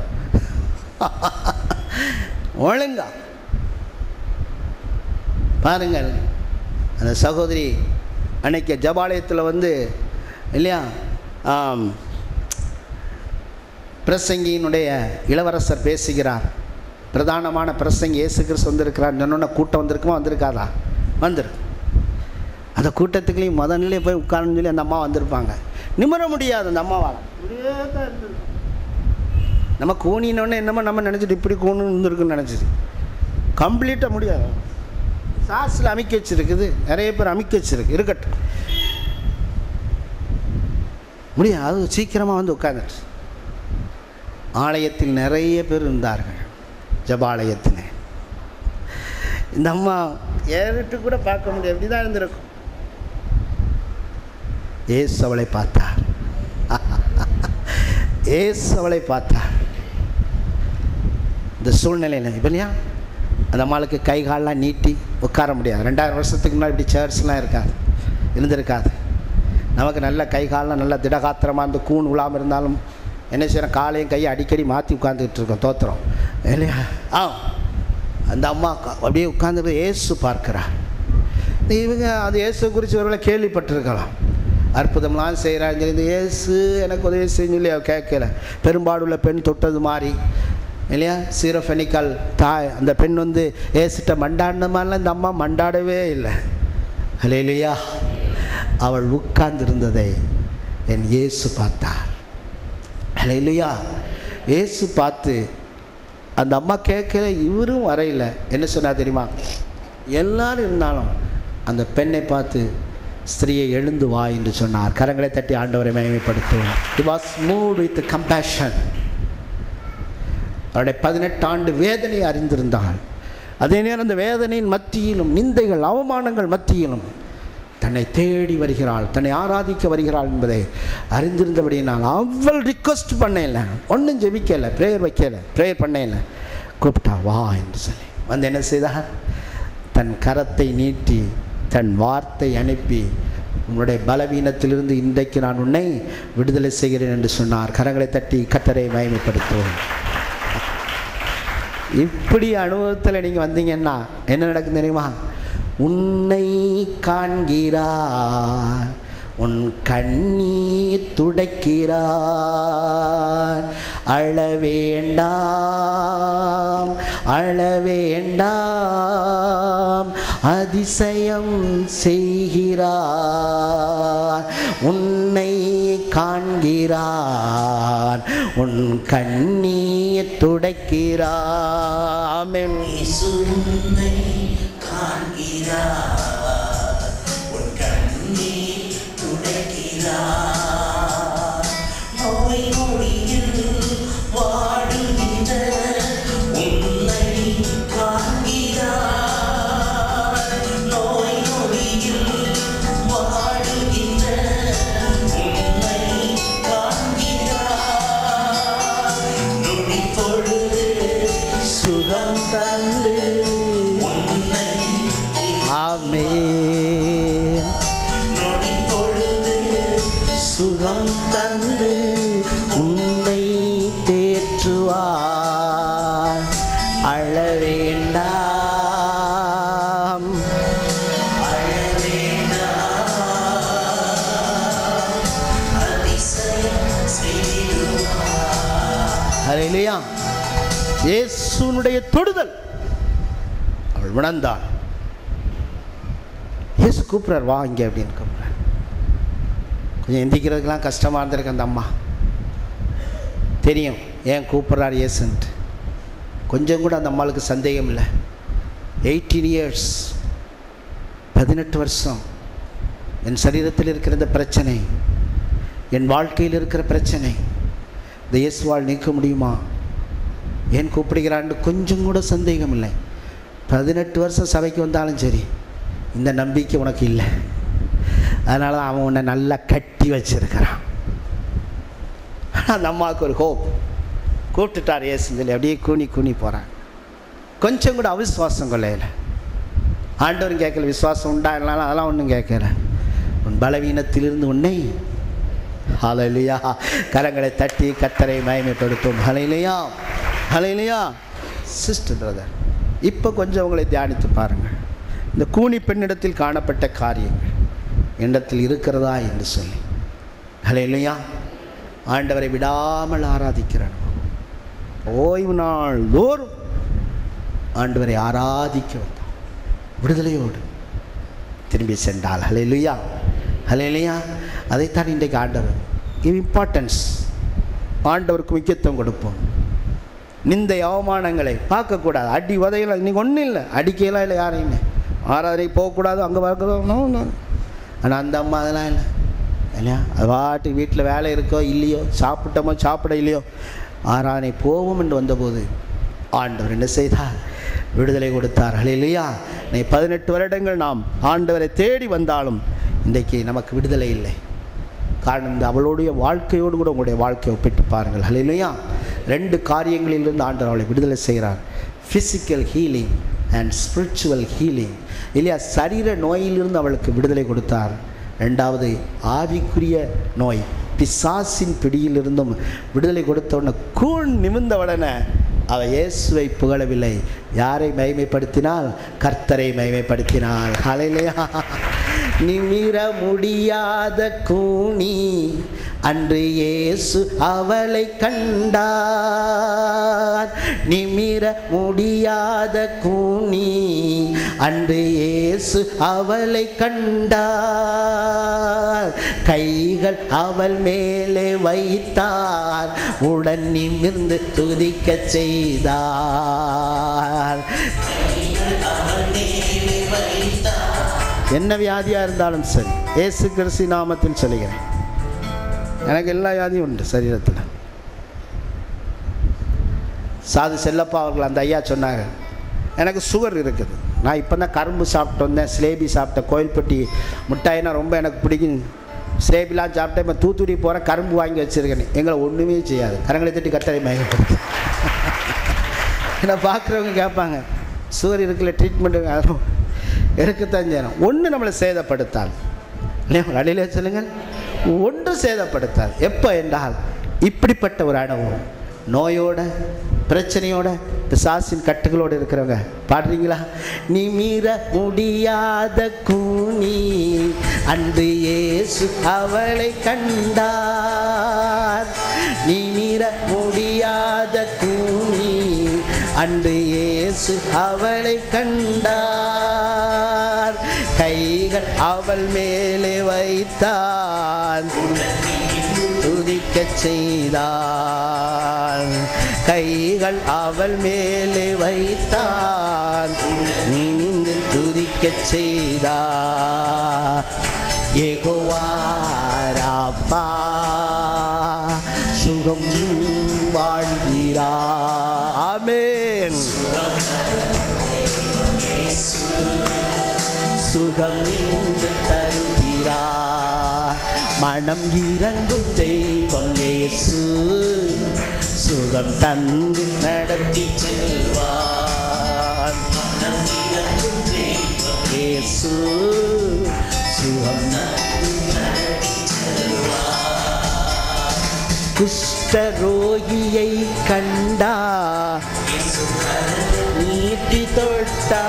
ஒழுங்கா பாருங்கள் அந்த சகோதரி அன்னைக்கு ஜபாலயத்தில் வந்து இல்லையா ஆம், பிரசங்கியினுடைய இளவரசர் பேசுகிறார் பிரதானமான பிரசங்கி இயேசு கிறிஸ்து வந்திருக்கிறார் சொன்னோன்னே கூட்டம் வந்திருக்குமா வந்திருக்காதா வந்திருக்கு அந்த கூட்டத்துக்குள்ளேயும் முத நிலையை போய் உட்காரணும்னு சொல்லி அந்த அம்மா வந்திருப்பாங்க நிமிர முடியாது அந்த அம்மாவால் இப்படியே தான் இருந்தது. நம்ம கூணினோடனே என்னமோ நம்ம நினச்சிட்டு இப்படி கூணு இருந்திருக்குன்னு நினச்சிது கம்ப்ளீட்டாக முடியாது சாஸில் அமைக்க வச்சிருக்குது நிறைய பேர் அமைக்க வச்சிருக்கு இருக்கட்டும் முடியாது அது சீக்கிரமாக வந்து உட்காந்துட்டு ஆலயத்தில் நிறைய பேர் இருந்தார்கள் ஜபாலயத்தில் இந்த அம்மா ஏறிட்டு கூட பார்க்க முடியாது இப்படி தான் இருந்திருக்கும் ஏசு அவளை பார்த்தார் ஏசு அவளை பார்த்தார் இந்த சூழ்நிலையில் இப்போ இல்லையா அந்த அம்மாளுக்கு கை கால்லாம் நீட்டி உட்கார முடியாது ரெண்டாயிரம் வருஷத்துக்கு முன்னாடி இப்படி சேர்ஸ்லாம் இருக்காது இருந்திருக்காது நமக்கு நல்ல கை கால்லாம் நல்ல திடகாத்திரமாக இருந்து கூண் விழாமல் இருந்தாலும் என்ன செய்கிறோம் காலையும் கையை அடிக்கடி மாற்றி உட்காந்துக்கிட்டு இருக்கோம் தோத்துறோம் இல்லையா ஆ அந்த அம்மா உக்கா- அப்படியே உட்காந்துட்டு ஏசு பார்க்கிறா இவங்க அது இயேசு குறித்து ஒருவேளை கேள்விப்பட்டிருக்கலாம் அற்புதம்லாம் செய்கிறாங்க இந்த இயேசு எனக்கு உதவி செய்யும் சொல்லி அவ கேட்கல பெரும்பாடுள்ள பெண் தொட்டது மாதிரி இல்லையா சீரோஃபெனிக்கல் தாய் அந்த பெண் வந்து ஏசுட்ட மண்டாடின மாதிரிலாம் இந்த அம்மா மண்டாடவே இல்லை இல்லையா அவள் உட்கார்ந்திருந்ததை என் இயேசு பார்த்தார் இல்லையா இயேசு பார்த்து அந்த அம்மா கேட்கல இவரும் வரையில என்ன சொன்னா தெரியுமா எல்லாரும் இருந்தாலும் அந்த பெண்ணை பார்த்து ஸ்திரீயை எழுந்து வா என்று சொன்னார் கரங்களை தட்டி ஆண்டவரை மகிமைப்படுத்துவோம் it was moved with compassion அவருடைய பதினெட்டு ஆண்டு வேதனை அறிந்திருந்தாள் அதே நேரம் அந்த வேதனையின் மத்தியிலும் நிந்தைகள் அவமானங்கள் மத்தியிலும் தன்னை தேடி வருகிறாள் தன்னை ஆராதிக்க வருகிறாள் என்பதை அறிந்திருந்தபடியினால் அவள் ரிக்வஸ்ட் பண்ணல ஒன்றும் ஜெபிக்கலை ப்ரேயர் வைக்கல ப்ரேயர் பண்ணல கூப்பிட்டா வா என்று சொல்லி வந்து என்ன செய்தார் தன் கரத்தை நீட்டி தன் வார்த்தை அனுப்பி உன்னுடைய பலவீனத்திலிருந்து இன்றைக்கு நான் உன்னை விடுதலை செய்கிறேன் என்று சொன்னார் கரங்களை தட்டி கத்தரை மயமைப்படுத்துவோம் இப்படி அனுபவத்தில் நீங்கள் வந்தீங்கன்னா என்ன நடக்கும் தெரியுமா உன்னை காண்கிறார் உன் கண்ணீர் துடைக்கிறார் அழ வேண்டாம் அழ வேண்டாம் அதிசயம் செய்கிறார் உன்னை காண்கிறார் உன் கண்ணீர் துடைக்கிறார் ஆமென். இயேசுவை காண்கிறார் உன் கண்ணீர் துடைக்கிறார் நோய் நொடியில் வாடுகின்ற உன்னை காண்கிறார் நோய் நொடியில் வாடுகின்ற உன்னை காண்கிறார் நொடி பொழுது சுகம் தந்து உன்னை ஆமென். நொடி பொழுது சுகம் தந்து உன்னை தேற்றுவார் அழ வேண்டாம் அதிசயம் செய்திடுவார் இல்லையா இயேசுனுடைய தொடுதல் அவள் உணர்ந்தாள் இயேசு கூப்பிட்றார் வா இங்கே அப்படின்னு கூப்பிட்றார் கொஞ்சம் எந்திக்கிறதுக்கெல்லாம் கஷ்டமாக இருந்திருக்கு அந்த அம்மா தெரியும் ஏன் கூப்பிட்றார் இயேசுன்ட்டு கொஞ்சம் கூட அந்த அம்மாளுக்கு சந்தேகம் இல்லை எயிட்டீன் இயர்ஸ் பதினெட்டு வருஷம் என் சரீரத்தில் இருக்கிற இந்த பிரச்சனை என் வாழ்க்கையில் இருக்கிற பிரச்சனை இந்த இயேசுவால் நீக்க முடியுமா ஏன் கூப்பிடுகிறான்னு கொஞ்சம் கூட சந்தேகம் இல்லை பதினெட்டு வருஷம் சபைக்கு வந்தாலும் சரி இந்த நம்பிக்கை உனக்கு இல்லை அதனால தான் அவன் உன்னை நல்லா கட்டி வச்சிருக்கிறான் ஆனால் அந்த அம்மாவுக்கு ஒரு ஹோப் கூப்பிட்டுட்டார் இயேசுன்னு சொல்லி அப்படியே கூனி கூனி போகிறான் கொஞ்சம் கூட அவிசுவாசம் கொள்ளையில ஆண்டவரும் கேட்கல விசுவாசம் உண்டா இல்லைனாலும் அதெல்லாம் ஒன்றும் கேட்கல உன் பலவீனத்திலிருந்து உன்னை ஹalleluya கரங்களை தட்டி கத்தரை மகிமைப்படுத்தும் ஹalleluya ஹalleluya சிஸ்டர் பிரதர் இப்போ கொஞ்சம் உங்களை தியானித்து பாருங்கள் இந்த கூனி பெண்ணிடத்தில் காணப்பட்ட காரியங்கள் என்னிடத்தில் இருக்கிறதா என்று சொல்லி ஹalleluya ஆண்டவரை விடாமல் ஆராதிக்கிறான் ஓய்வு நாள் தோறும் ஆண்டவரை ஆராதிக்க வந்தான் விடுதலையோடு திரும்பி சென்றால் ஹalleluya ஹalleluya அதைத்தான் இன்றைக்கு ஆண்டவர் கிவ் இம்பார்ட்டன்ஸ் ஆண்டவருக்கு முக்கியத்துவம் கொடுப்போம் நிந்தை அவமானங்களை பார்க்கக்கூடாது அடி உதையெல்லாம் இன்னைக்கு ஒன்றும் இல்லை அடிக்கலாம் இல்லை யாரையுமே ஆராதனை போகக்கூடாது அங்கே பார்க்கணும் ஆனால் அந்த அம்மா அதெல்லாம் இல்லை இல்லையா அது பாட்டு வீட்டில் வேலை இருக்கோ இல்லையோ சாப்பிட்டோமோ சாப்பிட இல்லையோ ஆராதனை போவோம் என்று வந்தபோது ஆண்டவர் என்ன செய்தார் விடுதலை கொடுத்தார்கள் இல்லையா நீ பதினெட்டு வருடங்கள் நாம் ஆண்டவரை தேடி வந்தாலும் இன்றைக்கு நமக்கு விடுதலை இல்லை காரணம் இந்த அவளுடைய வாழ்க்கையோடு கூட உங்களுடைய வாழ்க்கையை ஒப்பிட்டு பாருங்கள் ஹalleluya ரெண்டு காரியங்களிலிருந்து ஆண்டவர் அவளை விடுதலை செய்கிறார் physical healing and spiritual healing இல்லையா சரீர நோயிலிருந்து அவளுக்கு விடுதலை கொடுத்தார் ரெண்டாவது ஆவிக்குரிய நோய் பிசாசின் பிடியிலிருந்தும் விடுதலை கொடுத்த உடனே கூண் நிமிர்ந்த உடனே அவ இயேசுவை புகழவில்லை யாரை மகிமைப்படுத்தினால் கர்த்தரை மகிமைப்படுத்தினாள் ஹalleluya நிமிர முடியாத கூனி அன்று இயேசு அவளை கண்டார் நிமிர முடியாத கூனி அன்று இயேசு அவளை கண்டார் கைகள் அவள் மேலே வைத்தார் உடன் நிமிர்ந்து துதிக்கச் செய்தார் என்ன வியாதியாக இருந்தாலும் சரி ஏசு கிறிஸ்து நாமத்தில் சொல்லுகிறேன் எனக்கு எல்லா வியாதியும் உண்டு சரீரத்தில் சாது செல்லப்பா அவர்கள் அந்த ஐயா சொன்னாங்க எனக்கு சுகர் இருக்குது நான் இப்போ தான் கரும்பு சாப்பிட்டு வந்தேன் சிலேபி சாப்பிட்டேன் கோயில்பட்டி மிட்டாயினா ரொம்ப எனக்கு பிடிக்கும் சிலேபிலாம் சாப்பிட்டேன் இப்போ தூத்துக்குடி போகிறேன் கரும்பு வாங்கி வச்சுருக்கேன் எங்களை ஒன்றுமே செய்யாது கரங்களை தட்டி கட்டளை மயங்கப்படுத்து என்னை பார்க்குறவங்க கேட்பாங்க சுகர் இருக்குல்ல ட்ரீட்மெண்ட்டு இருக்கத்தான் செய்யணும் ஒன்று நம்மளை சேதப்படுத்தாது இல்லையா அடையிலே சொல்லுங்கள் ஒன்று சேதப்படுத்தாது எப்போ என்றால் இப்படிப்பட்ட ஒரு அனுபவம் நோயோட பிரச்சனையோட பிசாசின் கட்டுகளோடு இருக்கிறவங்க பாடுறீங்களா நிமிர முடியாத கூனி அன்று இயேசு அவளை கண்டார் நிமிர முடியாத கூனி அன்று இயேசு அவளை கண்டார் கைகள் அவள் மேலே வைத்தான் துதிக்கச் செய்தான் கைகள் அவள் மேலே வைத்தான் நின்று துதிக்கச் செய்தார் ஏகோவாராப்பா சுகம் வாழ்கிறா ஆமென் சுகம் இன்று தருகிறார் மனம் இறங்கும் தெய்வம் இயேசு சுகம் தந்து நடத்தி செல்வார் மனம் இறங்கும் தெய்வம் இயேசு சுகம் தந்து நடத்தி செல்வார் குஷ்டரோகியை கண்டா நீட்டி தொட்டா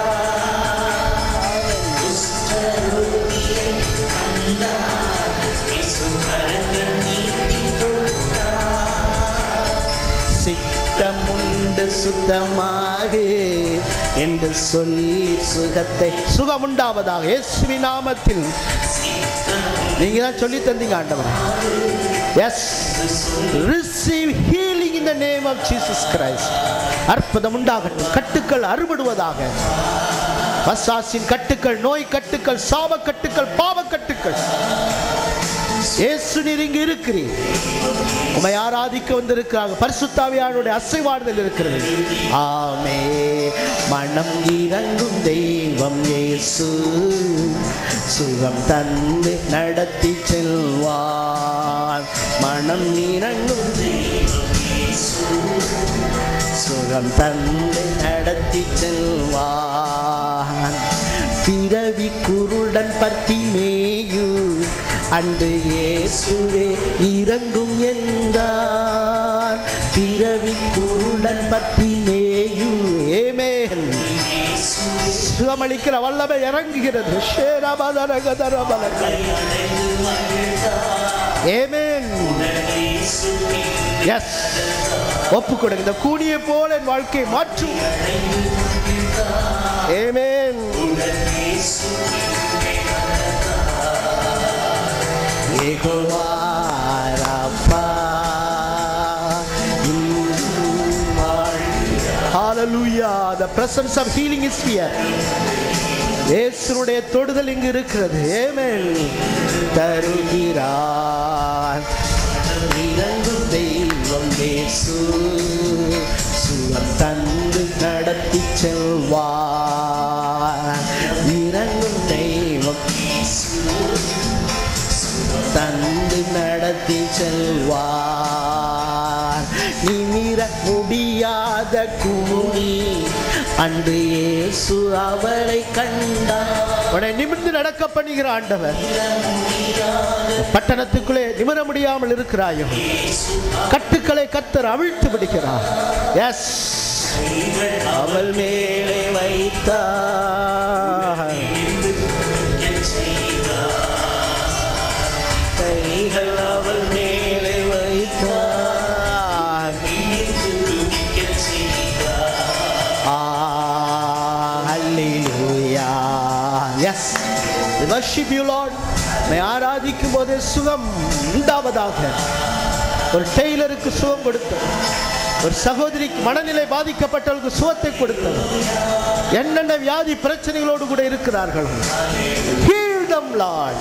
சித்தமுண்டு சுத்தமாக என்று சொல்லி சுகத்தை சுகம் உண்டாவதாக இயேசுவின் நாமத்தில் நீங்க தான் சொல்லி தந்தீங்க ஆண்டவர் yes receive healing in the name of Jesus Christ அற்புதம் உண்டாகட்டும் கட்டுக்கள் அறுபடுவதாக பசாசின் கட்டுக்கள் நோய் கட்டுக்கள் சாப கட்டுக்கள் பாவ கட்டுக்கள் இயேசு நீர் இங்கு இருக்கிறீர் உமை ஆராதிக்க வந்திருக்கிறாங்க பரிசுத்தாவியானுடைய அசைவாடுதல் இருக்கிறது ஆமே மனம் இறங்கும் தெய்வம் இயேசு சுகம் தந்து நடத்தி செல்வார் மனம் இறங்கும் தெய்வம் இயேசு சுகம் தந்து நடத்தி செல்வான் பிறவி குருடன் பத்தி மேயு அன்று இயேசுவே இறங்கும் என்றார் பிறவி குருடன் பற்றி மேயுமேன் சுகமளிக்கிற வல்லமை இறங்குகிறது ஷேரபதரகதரபலக. ஆமென் எஸ் ஒப்பு கொடுங்க இந்த கூனியை போல என் வாழ்க்கையை மாற்றும் ஆமென் யெகோவா ராப்பா, இன்னும் வாழ்க. Hallelujah. The presence of healing is here. இயேசுனுடைய தொடுதல் இங்கு இருக்கிறது ஏமேன் தருகிறார் இறங்கும் தெய்வம் இயேசு சுகம் தந்து நடத்தி செல்வார் இறங்கும் தெய்வம் தந்து நடத்தி செல்வார் நிமிர முடியாத கூடி அன்று இயேசு அவளை கண்டார் உன்னை நிமிர்ந்து நடக்க பண்ணுகிற ஆண்டவர் பட்டணத்துக்குள்ளே நிமிர முடியாமல் இருக்கிறாயோ கட்டுக்களை கத்தர் அவிழ்த்து விடுகிறார் எஸ் அவள் மேலே வைத்தார் கைகள் அவள் மேலே வைத்தார் Ah, hallelujah. Yes. We worship you, Lord. My ஆராதிக்கும் போதே சுகம் உண்டாவதாக ஒரு டெய்லருக்கு சுகம் கொடுத்தது ஒரு சகோதரிக்கு மனநிலை பாதிக்கப்பட்டவர்களுக்கு சுகத்தை கொடுத்தது என்னென்ன வியாதி பிரச்சனைகளோடு கூட இருக்கிறார்கள் Heal them, Lord.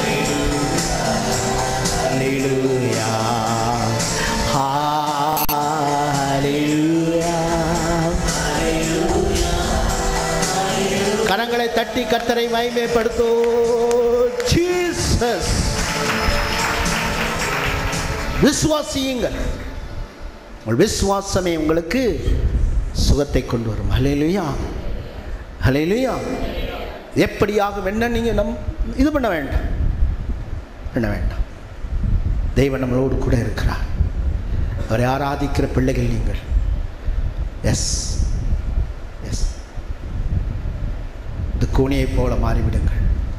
Hallelujah. Hallelujah. கரங்களை தட்டி கத்தரை மகிமைப்படுத்தோ ஜீசஸ் விசுவாசியுங்கள் உங்கள் விசுவாசமே உங்களுக்கு சுகத்தை கொண்டு வரும் ஹலேலுயா ஹலேலுயா எப்படியாகும் என்ன நீங்கள் நம் இது பண்ண வேண்டாம் பண்ண வேண்டாம் தெய்வம் நம்மளோடு கூட இருக்கிறார் அவரை ஆராதிக்கிற பிள்ளைகள் நீங்கள் எஸ் எஸ் இந்த கூனியைப் போல மாறிவிடுங்கள்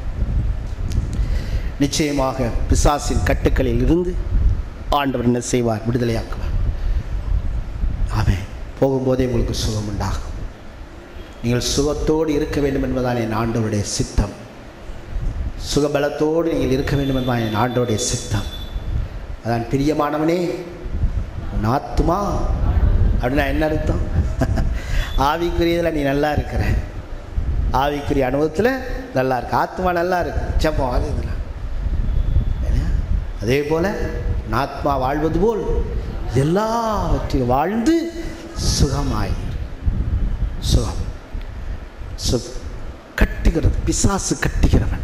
நிச்சயமாக பிசாசின் கட்டுக்களில் இருந்து ஆண்டவர் என்ன செய்வார் விடுதலையாக்குவார் ஆமென் போகும்போதே உங்களுக்கு சுகம் உண்டாகும் நீங்கள் சுகத்தோடு இருக்க வேண்டும் என்பதுதான் என் ஆண்டவருடைய சித்தம் சுகபலத்தோடு நீங்கள் இருக்க வேண்டும் என்பதுதான் என் ஆண்டவருடைய சித்தம் அதான் பிரியமானவனே உன் ஆத்துமா அப்படின்னா என்ன அர்த்தம் ஆவிக்குரியதில் நீ நல்லா இருக்கிற ஆவிக்குரிய அனுபவத்தில் நல்லா இருக்கு ஆத்மா நல்லா இருக்கு செப்பம் அது இதெல்லாம் இல்லையா? அதே போல் உன் ஆத்மா வாழ்வது போல் எல்லாவற்றையும் வாழ்ந்து சுகமாய் சுகம் சு கட்டுகிறது பிசாசு கட்டுகிறவன்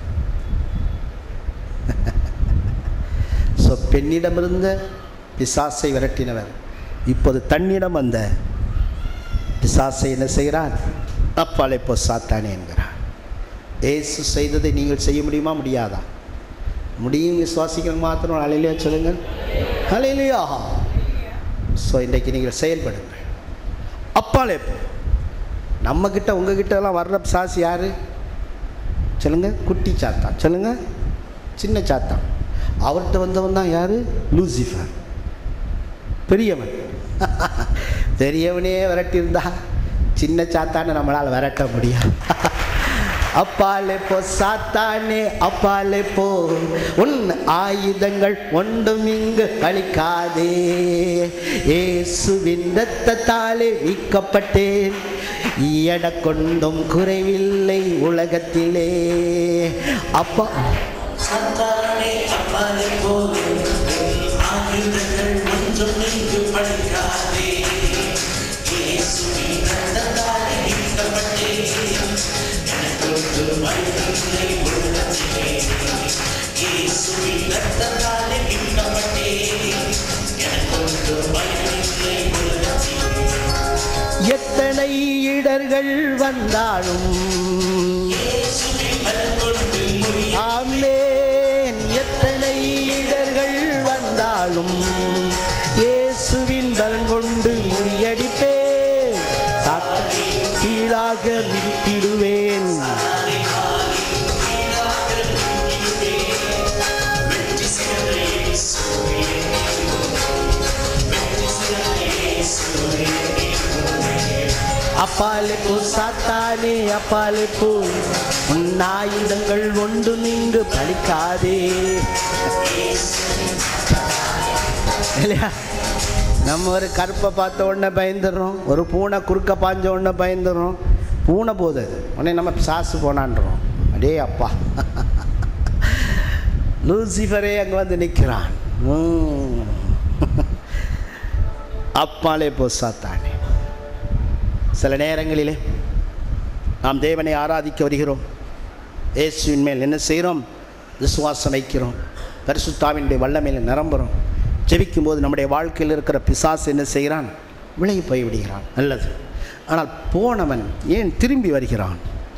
ஸோ பெண்ணிடமிருந்த பிசாசை விரட்டினவர் இப்போது தன்னிடம் வந்த பிசாசை என்ன செய்கிறார் அப்பாலை போ சாத்தானே என்கிறார் ஏசு செய்ததை நீங்கள் செய்ய முடியுமா முடியாதா முடியும் விசுவாசிக்கிறவங்க மாத்திரம் அலையிலையா சொல்லுங்கள் அலையிலையா ஸோ இன்றைக்கு நீங்கள் செயல்படுங்கள் அப்பாலே போ நம்மக்கிட்ட உங்ககிட்டலாம் வர்ற சாசி யார் சொல்லுங்க குட்டி சாத்தான் சொல்லுங்க சின்ன சாத்தான் அவர்கிட்ட வந்தவன் தான் யார் லூசிஃபர் பெரியவன் பெரியவனே விரட்டியிருந்தா சின்ன சாத்தானை நம்மளால் விரட்ட முடியாது அப்பாலே போ சாத்தானே அப்பாலே போ உன் ஆயுதங்கள் ஒன்றும் இங்கு அளிக்காதே இயேசுவின் ரத்தத்தாலே மீட்கப்பட்டேன் எட கொண்டும் குறைவில்லை உலகத்திலே அப்பா சந்தானே அப்பாலே போதும் ஆயுதங்கள் ஒன்றும் இங்கு பழிக்காதே இயேசுவின் ரத்தத்தாலே மீட்கப்பட்டேன் எனக்கொன்று பயமில்லை உள்ளத்திலே இயேசுவின் ரத்தத்தாலே மீட்கப்பட்டேன் எனக்கொன்று பயமில்லை உள்ளத்திலே எத்தனை இடர்கள் வந்தாலும் இயேசுவின் பலன் கொண்டு முடியும் ஆமென் எத்தனை இடர்கள் வந்தாலும் இயேசுவின் பலன் கொண்டு முறியடிப்பேன் சாத்தானை கீழாக விட்டிடுவேன் அப்பாலே போ சாத்தானே அப்பாலே போ உன் ஆயுதங்கள் ஒன்று நீங்கு பலிக்காதே இல்லையா நம்ம ஒரு கருப்பை பார்த்த உடனே பயந்துடுறோம் ஒரு பூனை குறுக்க பாஞ்ச உடனே பயந்துடுறோம் பூனை போகுது அது உடனே நம்ம சாசு போனான்றோம் அடே அப்பா லூசிஃபரே அங்கே வந்து நிற்கிறான் ம். அப்பாலே போ சாத்தானே சில நேரங்களிலே நாம் தேவனை ஆராதிக்க வருகிறோம் இயேசுவின் மேல் என்ன செய்கிறோம் விசுவாசம் வைக்கிறோம் பரிசுத்தாவினுடைய வல்லமையில் நிரம்புகிறோம் ஜெபிக்கும் போது நம்முடைய வாழ்க்கையில் இருக்கிற பிசாசு என்ன செய்கிறான் விலகி போய் விடுகிறான் நல்லது ஆனால் போனவன் ஏன் திரும்பி வருகிறான்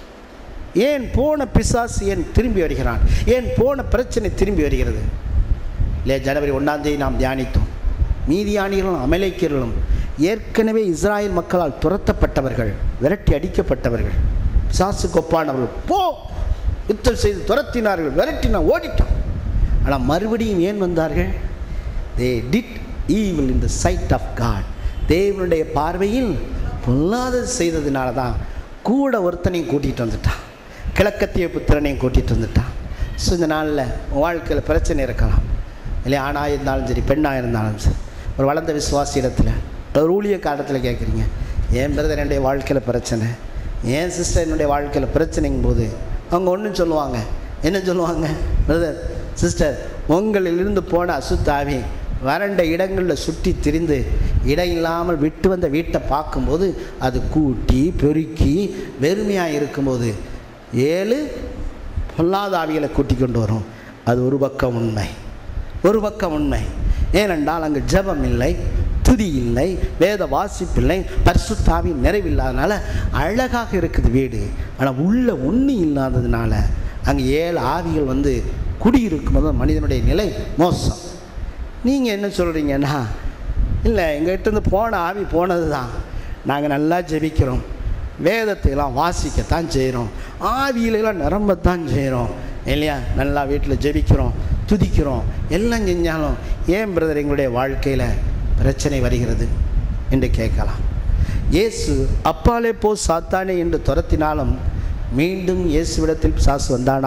ஏன் போன பிசாசு ஏன் திரும்பி வருகிறான் ஏன் போன பிரச்சனை திரும்பி வருகிறது இல்லை ஜனவரி ஒன்றாம் தேதி நாம் தியானித்தோம் மீதியானிகளும் அமலேக்கியர்களும் ஏற்கனவே இஸ்ராயல் மக்களால் துரத்தப்பட்டவர்கள் விரட்டி அடிக்கப்பட்டவர்கள் பிசாசு கொப்பானவர்கள் போ யுத்தம் செய்து துரத்தினார்கள் விரட்டினா ஓடிட்டான் ஆனால் மறுபடியும் ஏன் வந்தார்கள் they did evil in the sight of God தேவனுடைய பார்வையில் பொல்லாதது செய்ததுனால தான் கூட ஒருத்தனையும் கூட்டிகிட்டு வந்துட்டான் கிழக்கத்திய புத்திரனையும் கூட்டிகிட்டு வந்துட்டான் ஸோ இந்த நாளில் வாழ்க்கையில் பிரச்சனை இருக்கலாம் இல்லை ஆணாக இருந்தாலும் சரி பெண்ணாக இருந்தாலும் சரி ஒரு வளர்ந்த விசுவாசி இடத்துல ஒரு ஊழிய காலத்தில் கேட்குறீங்க என் பிரதர் என்னுடைய வாழ்க்கையில் பிரச்சனை என் சிஸ்டர் என்னுடைய வாழ்க்கையில் பிரச்சனைங்கும் போது அவங்க ஒன்றும் சொல்லுவாங்க என்ன சொல்லுவாங்க பிரதர் சிஸ்டர் உங்களிலிருந்து போன அசுத்தாவி வறண்ட இடங்களில் சுற்றி திரிந்து இடம் இல்லாமல் விட்டு வந்த வீட்டை பார்க்கும்போது அது கூட்டி பெருக்கி வெறுமையாக இருக்கும்போது ஏழு பொல்லாத ஆவிகளை கூட்டி கொண்டு வரும் அது ஒரு பக்கம் உண்மை ஒரு பக்கம் உண்மை ஏனென்றால் அங்கு ஜெபம் இல்லை துதி இல்லை வேத வாசிப்பில்லை பரிசுத்தாவி நிறைவில்லாதனால அழகாக இருக்குது வீடு ஆனால் உள்ள ஒன்றும் இல்லாததுனால அங்கே ஏழு ஆவிகள் வந்து குடியிருக்கும் போது மனிதனுடைய நிலை மோசம் நீங்கள் என்ன சொல்கிறீங்கன்னா இல்லை எங்கள்கிட்ட போன ஆவி போனது தான் நாங்கள் நல்லா ஜெபிக்கிறோம் வேதத்தையெல்லாம் வாசிக்கத்தான் செய்கிறோம் ஆவியிலெல்லாம் நிரம்பத்தான் செய்கிறோம் இல்லையா நல்லா வீட்டில் ஜெபிக்கிறோம் துதிக்கிறோம் எல்லாம் செஞ்சாலும் ஏன் பிரதர் எங்களுடைய வாழ்க்கையில் பிரச்சனை வருகிறது என்று கேட்கலாம் இயேசு அப்பாலே போ சாத்தானே என்று துரத்தினாலும் மீண்டும் இயேசுவிடத்தில் சாசு வந்தானா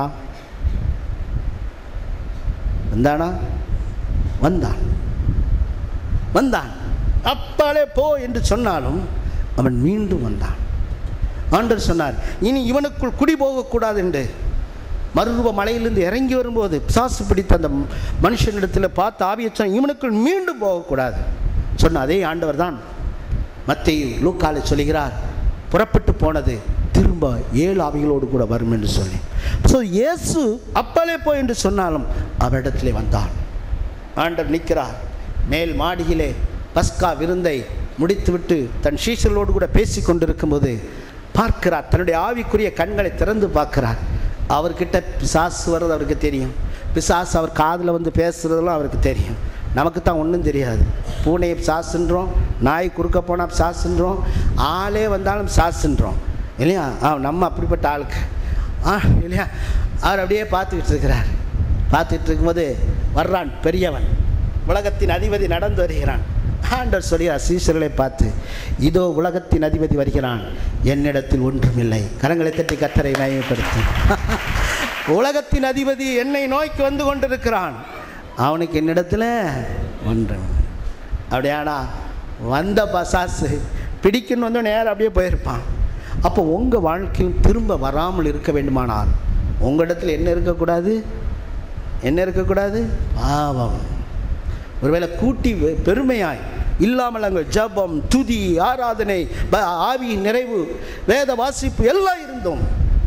வந்தானா வந்தான் வந்தான் அப்பாலே போ என்று சொன்னாலும் அவன் மீண்டும் வந்தான் ஆண்டவர் சொன்னார் இனி இவனுக்குள் குடி போகக்கூடாது என்று மறுரூப மலையிலிருந்து இறங்கி வரும்போது பிசாசு பிடித்த அந்த மனுஷனிடத்தில் பார்த்து ஆவியை சொன்ன இவனுக்குள் மீண்டும் போகக்கூடாது சொன்ன அதே ஆண்டவர் தான் மத்தையும் லூக்காலை சொல்கிறார் புறப்பட்டு போனது திரும்ப ஏழு ஆவிகளோடு கூட வரும் என்று சொல்லி ஸோ இயேசு அப்பாலே போ என்று சொன்னாலும் அவரிடத்திலே வந்தான் ஆண்டவர் நிற்கிறார் மேல் மாடியிலே பஸ்கா விருந்தை முடித்துவிட்டு தன் சீசர்களோடு கூட பேசி கொண்டிருக்கும்போது பார்க்கிறார் தன்னுடைய ஆவிக்குரிய கண்களை திறந்து பார்க்கிறார் அவர்கிட்ட பிசாசு வர்றது அவருக்கு தெரியும் பிசாசு அவர் காதில் வந்து பேசுகிறதெல்லாம் அவருக்கு தெரியும் நமக்கு தான் ஒன்றும் தெரியாது பூனையை சாசுன்றோம் நாய் குறுக்க போனால் சாசுன்றோம் ஆளே வந்தாலும் சாசுன்றோம் இல்லையா ஆ நம்ம அப்படிப்பட்ட ஆளுக்கு ஆ இல்லையா அவர் அப்படியே பார்த்துக்கிட்டு இருக்கிறார் பார்த்துட்டு இருக்கும்போது வர்றான் பெரியவன் உலகத்தின் அதிபதி நடந்து வருகிறான் ஆண்டவர் சொல்கிறார் சீசர்களை பார்த்து இதோ உலகத்தின் அதிபதி வருகிறான் என்னிடத்தில் ஒன்றுமில்லை கரங்களை தட்டி கத்தரை மயப்படுத்து உலகத்தின் அதிபதி என்னை நோய்க்கு வந்து கொண்டிருக்கிறான் அவனுக்கு என்னிடத்தில் ஒன்றுமில்லை அப்படியானா வந்த பசாசு பிடிக்கணும் வந்து நேரம் அப்படியே போயிருப்பான் அப்போ உங்கள் வாழ்க்கையில் திரும்ப வராமல் இருக்க வேண்டுமானால் உங்களிடத்தில் என்ன இருக்கக்கூடாது என்ன இருக்கக்கூடாது பாவம் ஒருவேளை கூட்டி வெ- பெருமையாய் இல்லாமல் அங்கே ஜபம் துதி ஆராதனை ப- ஆவியின் நிறைவு வேத வாசிப்பு எல்லாம் இருந்தோம்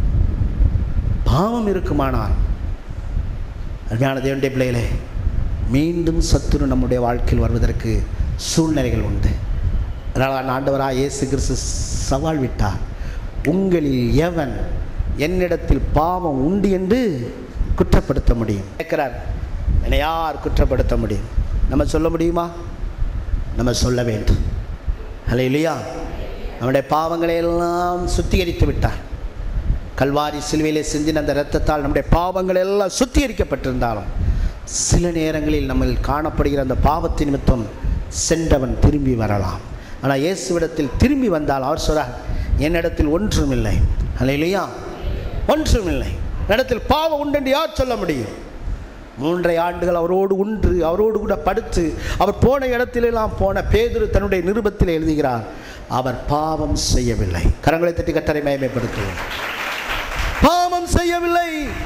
பாவம் இருக்குமானால் அருமையான தேவனுடைய பிள்ளைகளே மீண்டும் சத்துரு நம்முடைய வாழ்க்கையில் வருவதற்கு சூழ்நிலைகள் உண்டு அதனால் ஆண்டவராக இயேசு கிறிஸ்து சவால் விட்டார் உங்களில் எவன் என்னிடத்தில் பாவம் உண்டு என்று குற்றப்படுத்த முடியும் கேட்கிறார் என்னை யார் குற்றப்படுத்த முடியும் நம்ம சொல்ல முடியுமா நம்ம சொல்ல வேண்டும் அல்ல இல்லையா நம்முடைய பாவங்களை எல்லாம் சுத்திகரித்து விட்டார் கல்வாரி சிலுவையிலே சிந்தின அந்த இரத்தத்தால் நம்முடைய பாவங்கள் எல்லாம் சுத்திகரிக்கப்பட்டிருந்தாலும் சில நேரங்களில் நம்ம காணப்படுகிற அந்த பாவத்தின் நிமித்தம் சென்றவன் திரும்பி வரலாம் ஆனால் இயேசுவிடத்தில் திரும்பி வந்தால் அவர் சொல்றார் என்னிடத்தில் ஒன்றும் இல்லை இல்லையா ஒன்றும் இல்லை என்னிடத்தில் பாவம் உண்டு என்று யார் சொல்ல முடியும் மூன்றை ஆண்டுகள் அவரோடு உண்டு அவரோடு கூட படுத்து அவர் போன இடத்திலெல்லாம் போன பேதுரு தன்னுடைய நிருபத்தில் எழுதுகிறார் அவர் பாவம் செய்யவில்லை கரங்களை தட்டி கட்டரை மயமைப்படுத்துவோம் பாவம் செய்யவில்லை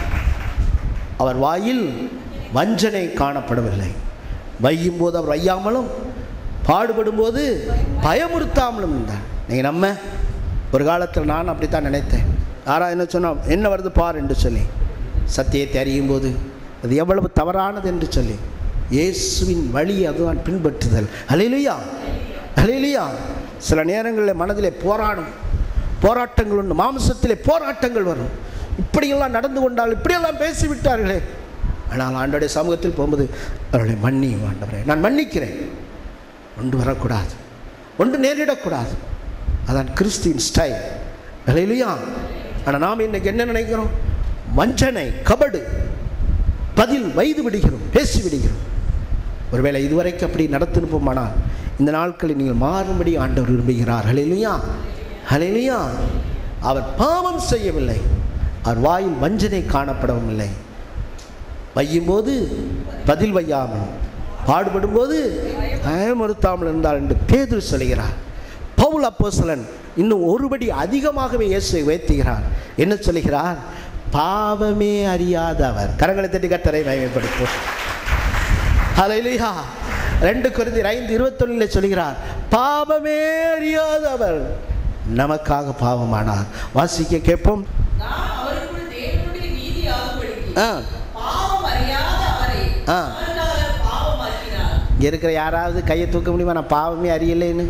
அவர் வாயில் வஞ்சனை காணப்படவில்லை வையும் போது அவர் வையாமலும் பாடுபடும் போது பயமுறுத்தாமலும் இருந்தார் நீங்கள் நம்ம ஒரு காலத்தில் நான் அப்படித்தான் நினைத்தேன் யாரா என்ன சொன்னால் என்ன வருது பார் என்று சொல்லி சத்தியத்தை அறியும் போது அது எவ்வளவு தவறானது என்று சொல்லி இயேசுவின் வழி அதுதான் பின்பற்றுதல் அலையிலையா அலையிலையா சில நேரங்களில் மனதிலே போராடும் போராட்டங்கள் உண்டு மாம்சத்திலே போராட்டங்கள் வரும் இப்படியெல்லாம் நடந்து கொண்டால் இப்படியெல்லாம் பேசிவிட்டார்களே ஆனால் ஆண்டோடைய சமூகத்தில் போகும்போது அவர்களை மன்னியும் ஆண்டவரே நான் மன்னிக்கிறேன் ஒன்று வரக்கூடாது ஒன்று நேரிடக்கூடாது அதான் கிறிஸ்டின் ஸ்டைல் இல்லையா ஆனால் நாம் இன்னைக்கு என்ன நினைக்கிறோம் வஞ்சனை கபடு பதில் வயது விடுகிறோம் பேசி விடுகிறோம் ஒருவேளை இதுவரைக்கும் அப்படி நடத்திருப்போமானால் இந்த நாட்களில் நீங்கள் மாறும்படி ஆண்டவர் விரும்புகிறார் ஹலையிலையா ஹலையிலையா அவர் பாவம் செய்யவில்லை அவர் வாயில் வஞ்சனை காணப்படவும் இல்லை வையும்போது பதில் வையாமல் பாடுபடும் போது பயமுறுத்தாமல் இருந்தால் என்று பேதுரு சொல்கிறார் பவுல் அப்போஸ்தலன் இன்னும் ஒருபடி அதிகமாகவே இயேசுவை உயர்த்துகிறார் என்ன சொல்கிறார் பாவமே அறியாதவர் கரங்களை தட்டி கத்தரை மயமைப்படுத்தும் ஹalleluya ரெண்டு குருந்தியர் ஐந்து இருபத்தொன்னில் சொல்கிறார் பாவமே அறியாதவர் நமக்காக பாவமானார் வாசிக்க கேட்போம் நாம் அவருக்குள் தேவனுடைய நீதி ஆகும்படிக்கு ஆ பாவம் அறியாத அவரை ஆ. அவருக்காக பாவமாக்கினார் இங்கே இருக்கிற யாராவது கையை தூக்க முடியுமா நான் பாவமே அறியலைன்னு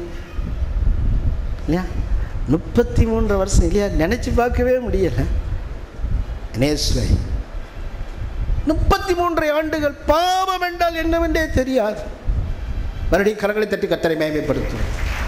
இல்லையா முப்பத்தி மூன்று வருஷம் இல்லையா நினச்சி பார்க்கவே முடியலை நேஸ்வை முப்பத்தி மூன்று ஆண்டுகள் பாவம் என்றால் என்னவென்றே தெரியாது மறுபடியும் கரங்களை தட்டி கத்தரை மேன்மைப்படுத்தும்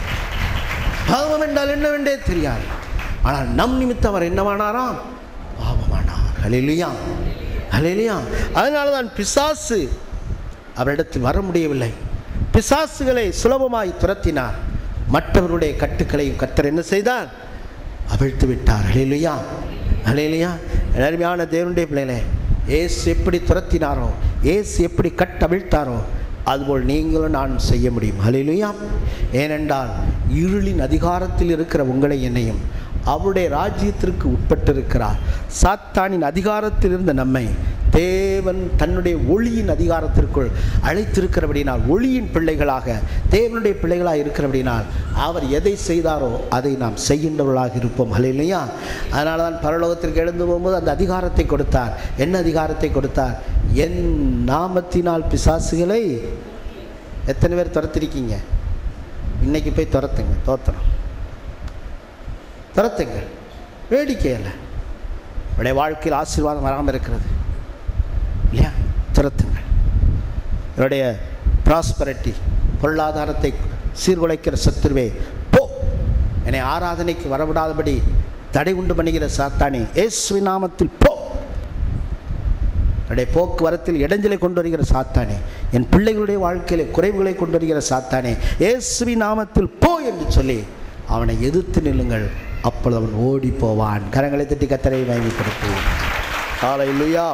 பாவம் என்றால் என்னவென்றே தெரியாது ஆனால் நம் நிமித்தம் அவர் என்னவானாராம் பாவமானார் ஹalleluya ஹalleluya அதனால தான் பிசாசு அவரிடத்தில் வர முடியவில்லை பிசாசுகளை சுலபமாய் துரத்தினார் மற்றவருடைய கட்டுக்களையும் கத்தர் என்ன செய்தார் அவிழ்த்து விட்டார் ஹalleluya ஹalleluya அருமையான தேவனுடைய பிள்ளைகளே ஏசு எப்படி துரத்தினாரோ ஏசு எப்படி கட்டவிழ்த்தாரோ அதுபோல் நீங்களும் நானும் செய்ய முடியும் ஹalleluya ஏனென்றால் இருளின் அதிகாரத்தில் இருக்கிற உங்களை என்னையும் அவருடைய ராஜ்யத்திற்கு உட்பட்டிருக்கிறார் சாத்தானின் அதிகாரத்தில் இருந்த நம்மை தேவன் தன்னுடைய ஒளியின் அதிகாரத்திற்குள் அழைத்திருக்கிறபடினால் ஒளியின் பிள்ளைகளாக தேவனுடைய பிள்ளைகளாக இருக்கிறபடினால் அவர் எதை செய்தாரோ அதை நாம் செய்கின்றவர்களாக இருப்போம் இல்லையா அதனால தான் பரலோகத்திற்கு எழுந்து போகும்போது அந்த அதிகாரத்தை கொடுத்தார் என்ன அதிகாரத்தை கொடுத்தார் என் நாமத்தினால் பிசாசுகளை எத்தனை பேர் துரத்திருக்கீங்க இன்னைக்கு போய் துரத்துங்க தோத்திரம் துரத்துங்கள் வேடிக்கை அல்ல உடைய வாழ்க்கையில் ஆசீர்வாதம் வராமல் இருக்கிறது இல்லையா துரத்துங்கள் என்னுடைய ப்ராஸ்பரிட்டி பொருளாதாரத்தை சீர்குலைக்கிற சத்துருவே போ என்னை ஆராதனைக்கு வரவிடாதபடி தடை உண்டு பண்ணுகிற சாத்தானே இயேசுவி நாமத்தில் போ என்னுடைய போக்குவரத்தில் இடைஞ்சலை கொண்டு வருகிற சாத்தானே என் பிள்ளைகளுடைய வாழ்க்கையில குறைவுகளை கொண்டு வருகிற சாத்தானே இயேசுவி நாமத்தில் போ என்று சொல்லி அவனை எதிர்த்து நில்லுங்கள் அப்பொழுது அவன் ஓடி போவான் கரங்களை தட்டி கத்தரை வாங்கிப்படுத்துவோம் காலை இல்லையா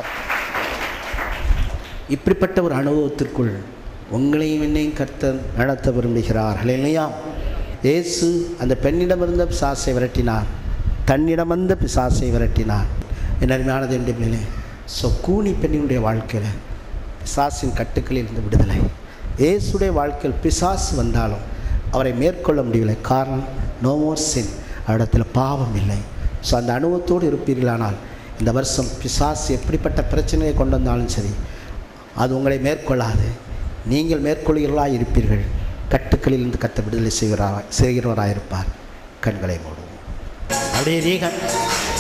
இப்படிப்பட்ட ஒரு அனுபவத்திற்குள் உங்களையும் என்னையும் கர்த்தர் நடத்த விரும்புகிறார்கள் இல்லையா இயேசு அந்த பெண்ணிடமிருந்த பிசாசை விரட்டினார் தன்னிடம் வந்த பிசாசை விரட்டினார் என் அருமையானது என்று பிள்ளை ஸோ கூனி பெண்ணினுடைய வாழ்க்கையில் பிசாசின் கட்டுக்களில் இருந்து விடுதலை இயேசுடைய வாழ்க்கையில் பிசாசு வந்தாலும் அவரை மேற்கொள்ள முடியவில்லை காரணம் நோ மோர் சின் அவரிடத்தில் பாவம் இல்லை ஸோ அந்த அனுபவத்தோடு இருப்பீர்களானால் இந்த வருஷம் பிசாசு எப்படிப்பட்ட பிரச்சனையை கொண்டு வந்தாலும் சரி அது உங்களை மேற்கொள்ளாது நீங்கள் மேற்கொள்கிறவர்களாக இருப்பீர்கள் கட்டுக்களிலிருந்து கத்த விடுதலை செய்கிறா செய்கிறவராக இருப்பார் கண்களை மூடுவோம் அப்படியே நீங்க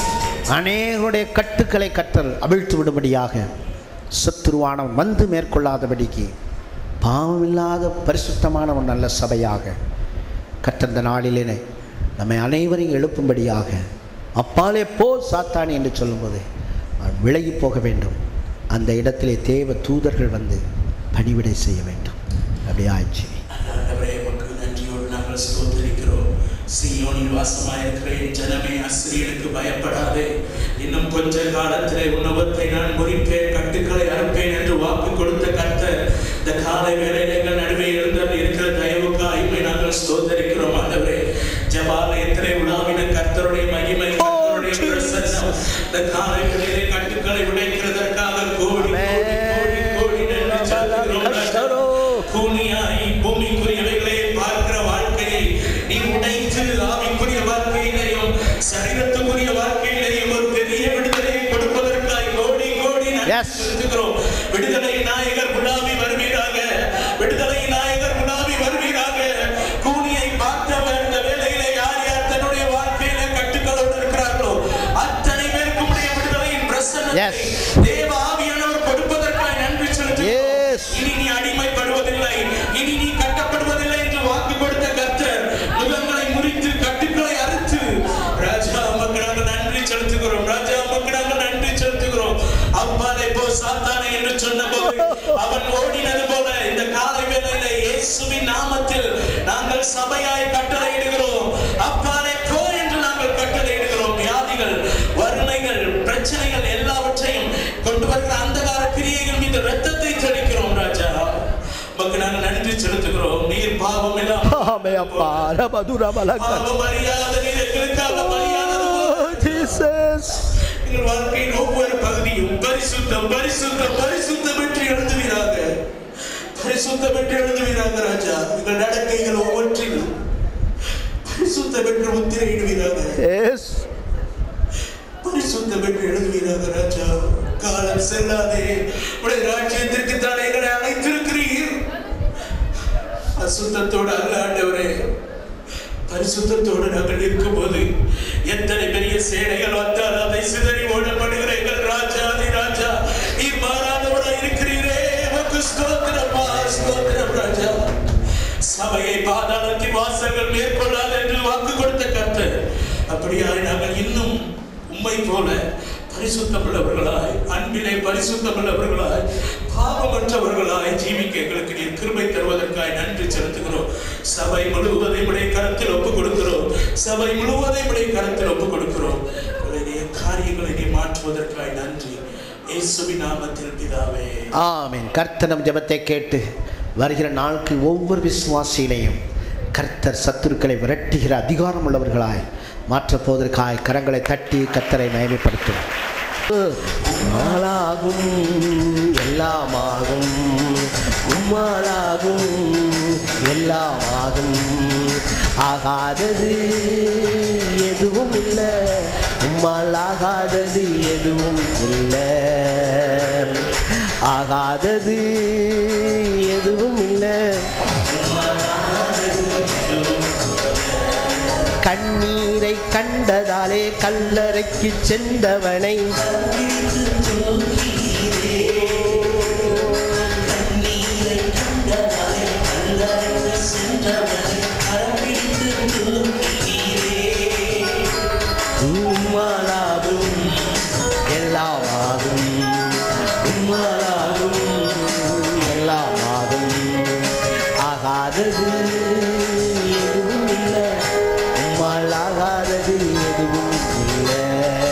அநேகருடைய கட்டுக்களை கற்றல் அவிழ்த்து விடும்படியாக சத்துருவானவன் வந்து மேற்கொள்ளாதபடிக்கு பாவமில்லாத பரிசுத்தமான ஒரு நல்ல சபையாக கற்றந்த நாளிலே நம்மை அனைவரையும் எழுப்பும்படியாக அப்பாலே போ சாத்தானி என்று சொல்லும்போது அவன் விலகி போக வேண்டும் அந்த இடத்திலே தேவ தூதர்கள் வந்து பணிவிடை செய்ய வேண்டும் அப்படி ஆயிடுச்சு ஆண்டவரே உமக்கு நன்றியோடு நாங்கள் ஸ்தோத்திரிக்கிறோம் சீயோனில் வாசமாயிருக்கிற என் ஜனமே அசிரியனுக்கு பயப்படாதே இன்னும் கொஞ்ச காலத்திலே உணவத்தை நான் முறிப்பேன் கட்டுக்களை அறுப்பேன் என்று வாக்கு கொடுத்த கர்த்தர் இந்த காலை வேளையில எங்கள் நடுவே இருந்த இருக்கிற தயவுக்கு ஐமை நாங்கள் ஸ்தோத்தரிக்கிறோம் ஆண்டவரே ஜபாலயத்திலே உலாவின கர்த்தருடைய மகிமை கர்த்தருடைய பிரசன்னம் இந்த காலை வேளையிலே கட்டுக்களை உடைக்கிறதற்காக கோடி கோடி கோடி கோடி நன்றி செலுத்துகிறோம் ராஜா. கூனியாய் பூமிக்குரியவைகளை பார்க்கிற வாழ்க்கையை நீ உடைத்து ஆவிக்குரிய வாழ்க்கையிலையும் சரீரத்துக்குரிய வாழ்க்கையிலையும் ஒரு பெரிய விடுதலையை கொடுப்பதற்காய் கோடி கோடி நன்றி Yes. செலுத்துகிறோம் விடுதலை நாயகர் குலாவி வருவீராக விடுதலை நாயகர் குலாவி வருவீராக கூனியை பார்த்தவர் இந்த வேலையிலே யார் யார் தன்னுடைய வாழ்க்கையில கட்டுக்களோடு இருக்கிறார்களோ அத்தனை பேருக்கும் உடைய விடுதலையின் பிரசன்னத்தை Yes. தேவ ஆவியானவர் கொடுப்பதற்காய் நன்றி செலுத்துகிறோம் Yes. இனி நீ அடிமைப்படுவதில்லை இனி நீ கட்டப்படுவதில்லை என்று வாக்கு கொடுத்த கர்த்தர் முகங்களை முறித்து கட்டுக்களை அறுத்து ராஜா உமக்கு நாங்கள் நன்றி செலுத்துகிறோம் ராஜா உமக்கு நாங்கள் நன்றி செலுத்துகிறோம் அப்பாலே போ சாத்தானே என்று சொன்னபோது அவன் ஓடினது போல இந்த காலை வேளையில இயேசுவின் நாமத்தில் நாங்கள் சபையாய் கட்டளையிடுகிறோம் அப்பாலே போ என்று நாங்கள் கட்டளையிடுகிறோம் வியாதிகள் வறுமைகள் பிரச்சனைகள் எல்லாவற்றையும் கொண்டு வருகிற அந்தகார கிரியைகள் மீது ரத்தத்தை தெளிக்கிறோம் ராஜா உமக்கு நாங்கள் நன்றி செலுத்துகிறோம் நீர் பாவம் எல்லாம் ஆமே அப்பா ரபதுர பாவம் அறியாத நீர் எங்களுக்காக பலியானது போல ஜீசஸ் எங்கள் வாழ்க்கையின் ஒவ்வொரு பகுதியும் பரிசுத்தம் பரிசுத்தம் பரிசுத்தம் என்று எழுதுவீராக பரிசுத்தம் என்று எழுதுவீராக ராஜா எங்கள் நடக்கைகள் ஒவ்வொன்றிலும் பரிசுத்தம் என்று முத்திரையிடுவீராக எஸ் பரிசுத்தம் என்று எழுதுவீராக ராஜா காலம் செல்லாதே உடைய ராஜ்யத்திற்கு தானே எங்களை அழைத்திருக்கிறீர் அசுத்தத்தோடு அல்ல ஆண்டவரே பரிசுத்தத்தோடு நாங்கள் இருக்கும்போது எத்தனை பெரிய சேனைகள் வந்தால் அதை சிதறி ஓடப்படுகிற எங்கள் ராஜா அதி ராஜா நீ மாறாதவராய் இருக்கிறீரே உமக்கு ஸ்தோத்திரப்பா ஸ்தோத்திரம் ராஜா சபையை பாதாளத்தின் வாசல்கள் மேற்கொள்ளாது என்று வாக்கு கொடுத்த கர்த்தர் அப்படியாய் நாங்கள் இன்னும் உம்மை போல பரிசுத்தமுள்ளவர்களாய் அன்பிலே பரிசுத்தமுள்ளவர்களாய் பாவமற்றவர்களாய் ஜீவிக்க எங்களுக்கு நீர் கிருபை தருவதற்காய் நன்றி செலுத்துகிறோம் சபை முழுவதையும் உடைய கரத்தில் ஒப்பு கொடுக்கிறோம் சபை முழுவதையும் உடைய கரத்தில் ஒப்பு கொடுக்கிறோம் உங்களுடைய காரியங்களை நீ மாற்றுவதற்காய் நன்றி இயேசுவின் நாமத்தில் பிதாவே ஆமென் கர்த்தனம் ஜெபத்தை கேட்டு வருகிற நாட்கள் ஒவ்வொரு விசுவாசியிலையும் கர்த்தர் சத்துருக்களை விரட்டுகிற அதிகாரம் உள்ளவர்களாய் மாற்றப் போவதற்காய் கரங்களை தட்டி கர்த்தரை மயமைப்படுத்தும் உம்மாலாகும் எல்லாமாகும் உம்மாலாகும் எல்லாமாகும் ஆகாதது எதுவும் இல்லை உம்மால் ஆகாதது எதுவும் இல்லை ஆகாதது எதுவும் இல்லை கண்ணீரை கண்டதாலே கல்லறைக்கு சென்றவனை உம்மாலாகும் எல்லாமாகும் உம்மாலாகும் எல்லாமாகும் ஆகாதது எதுவும் இல்லை உம்மால் ஆகாதது எதுவும் இல்லை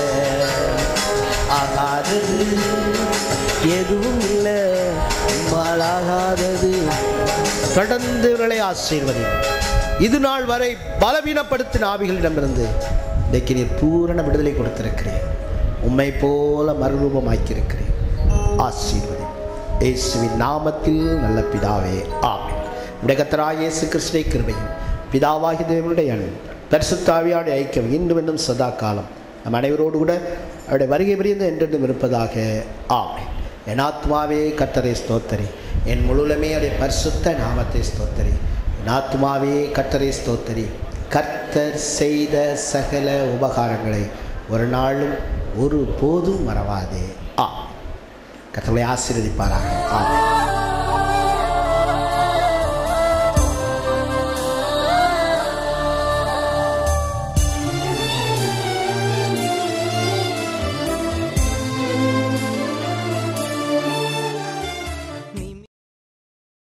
ஆகாதது எதுவும் இல்லை உம்மால் ஆகாதது தொடர்ந்து இவர்களை ஆசீர்வதி இது நாள் வரை பலவீனப்படுத்தின ஆவிகளிடமிருந்து இன்றைக்கு நீர் பூரண விடுதலை கொடுத்திருக்கிறேன் உம்மை போல மறுரூபமாக்கியிருக்கிறேன் ஆசீர்வதி இயேசுவின் நாமத்தில் நல்ல பிதாவே ஆமென் நம்முடைய கர்த்தராகிய இயேசு கிறிஸ்துவை கிருபையும் பிதாவாகி தேவனுடைய அன்பும் பரிசுத்தாவியாடைய ஐக்கியம் இன்றும் இன்னும் சதா காலம் நம் அனைவரோடு கூட அவருடைய வருகை பிரிந்து என்றென்றும் இருப்பதாக ஆமென் என் ஆத்மாவே கர்த்தரை ஸ்தோத்தரி என் முழுலமே அவருடைய பரிசுத்த நாமத்தை ஸ்தோத்தரி என் ஆத்மாவே கர்த்தரை ஸ்தோத்தரி கர்த்தர் செய்த சகல உபகாரங்களை ஒரு நாளும் ஒரு போதும் மறவாதே ஆ கத்தலை ஆசீர்வதிப்பாராக ஆமென்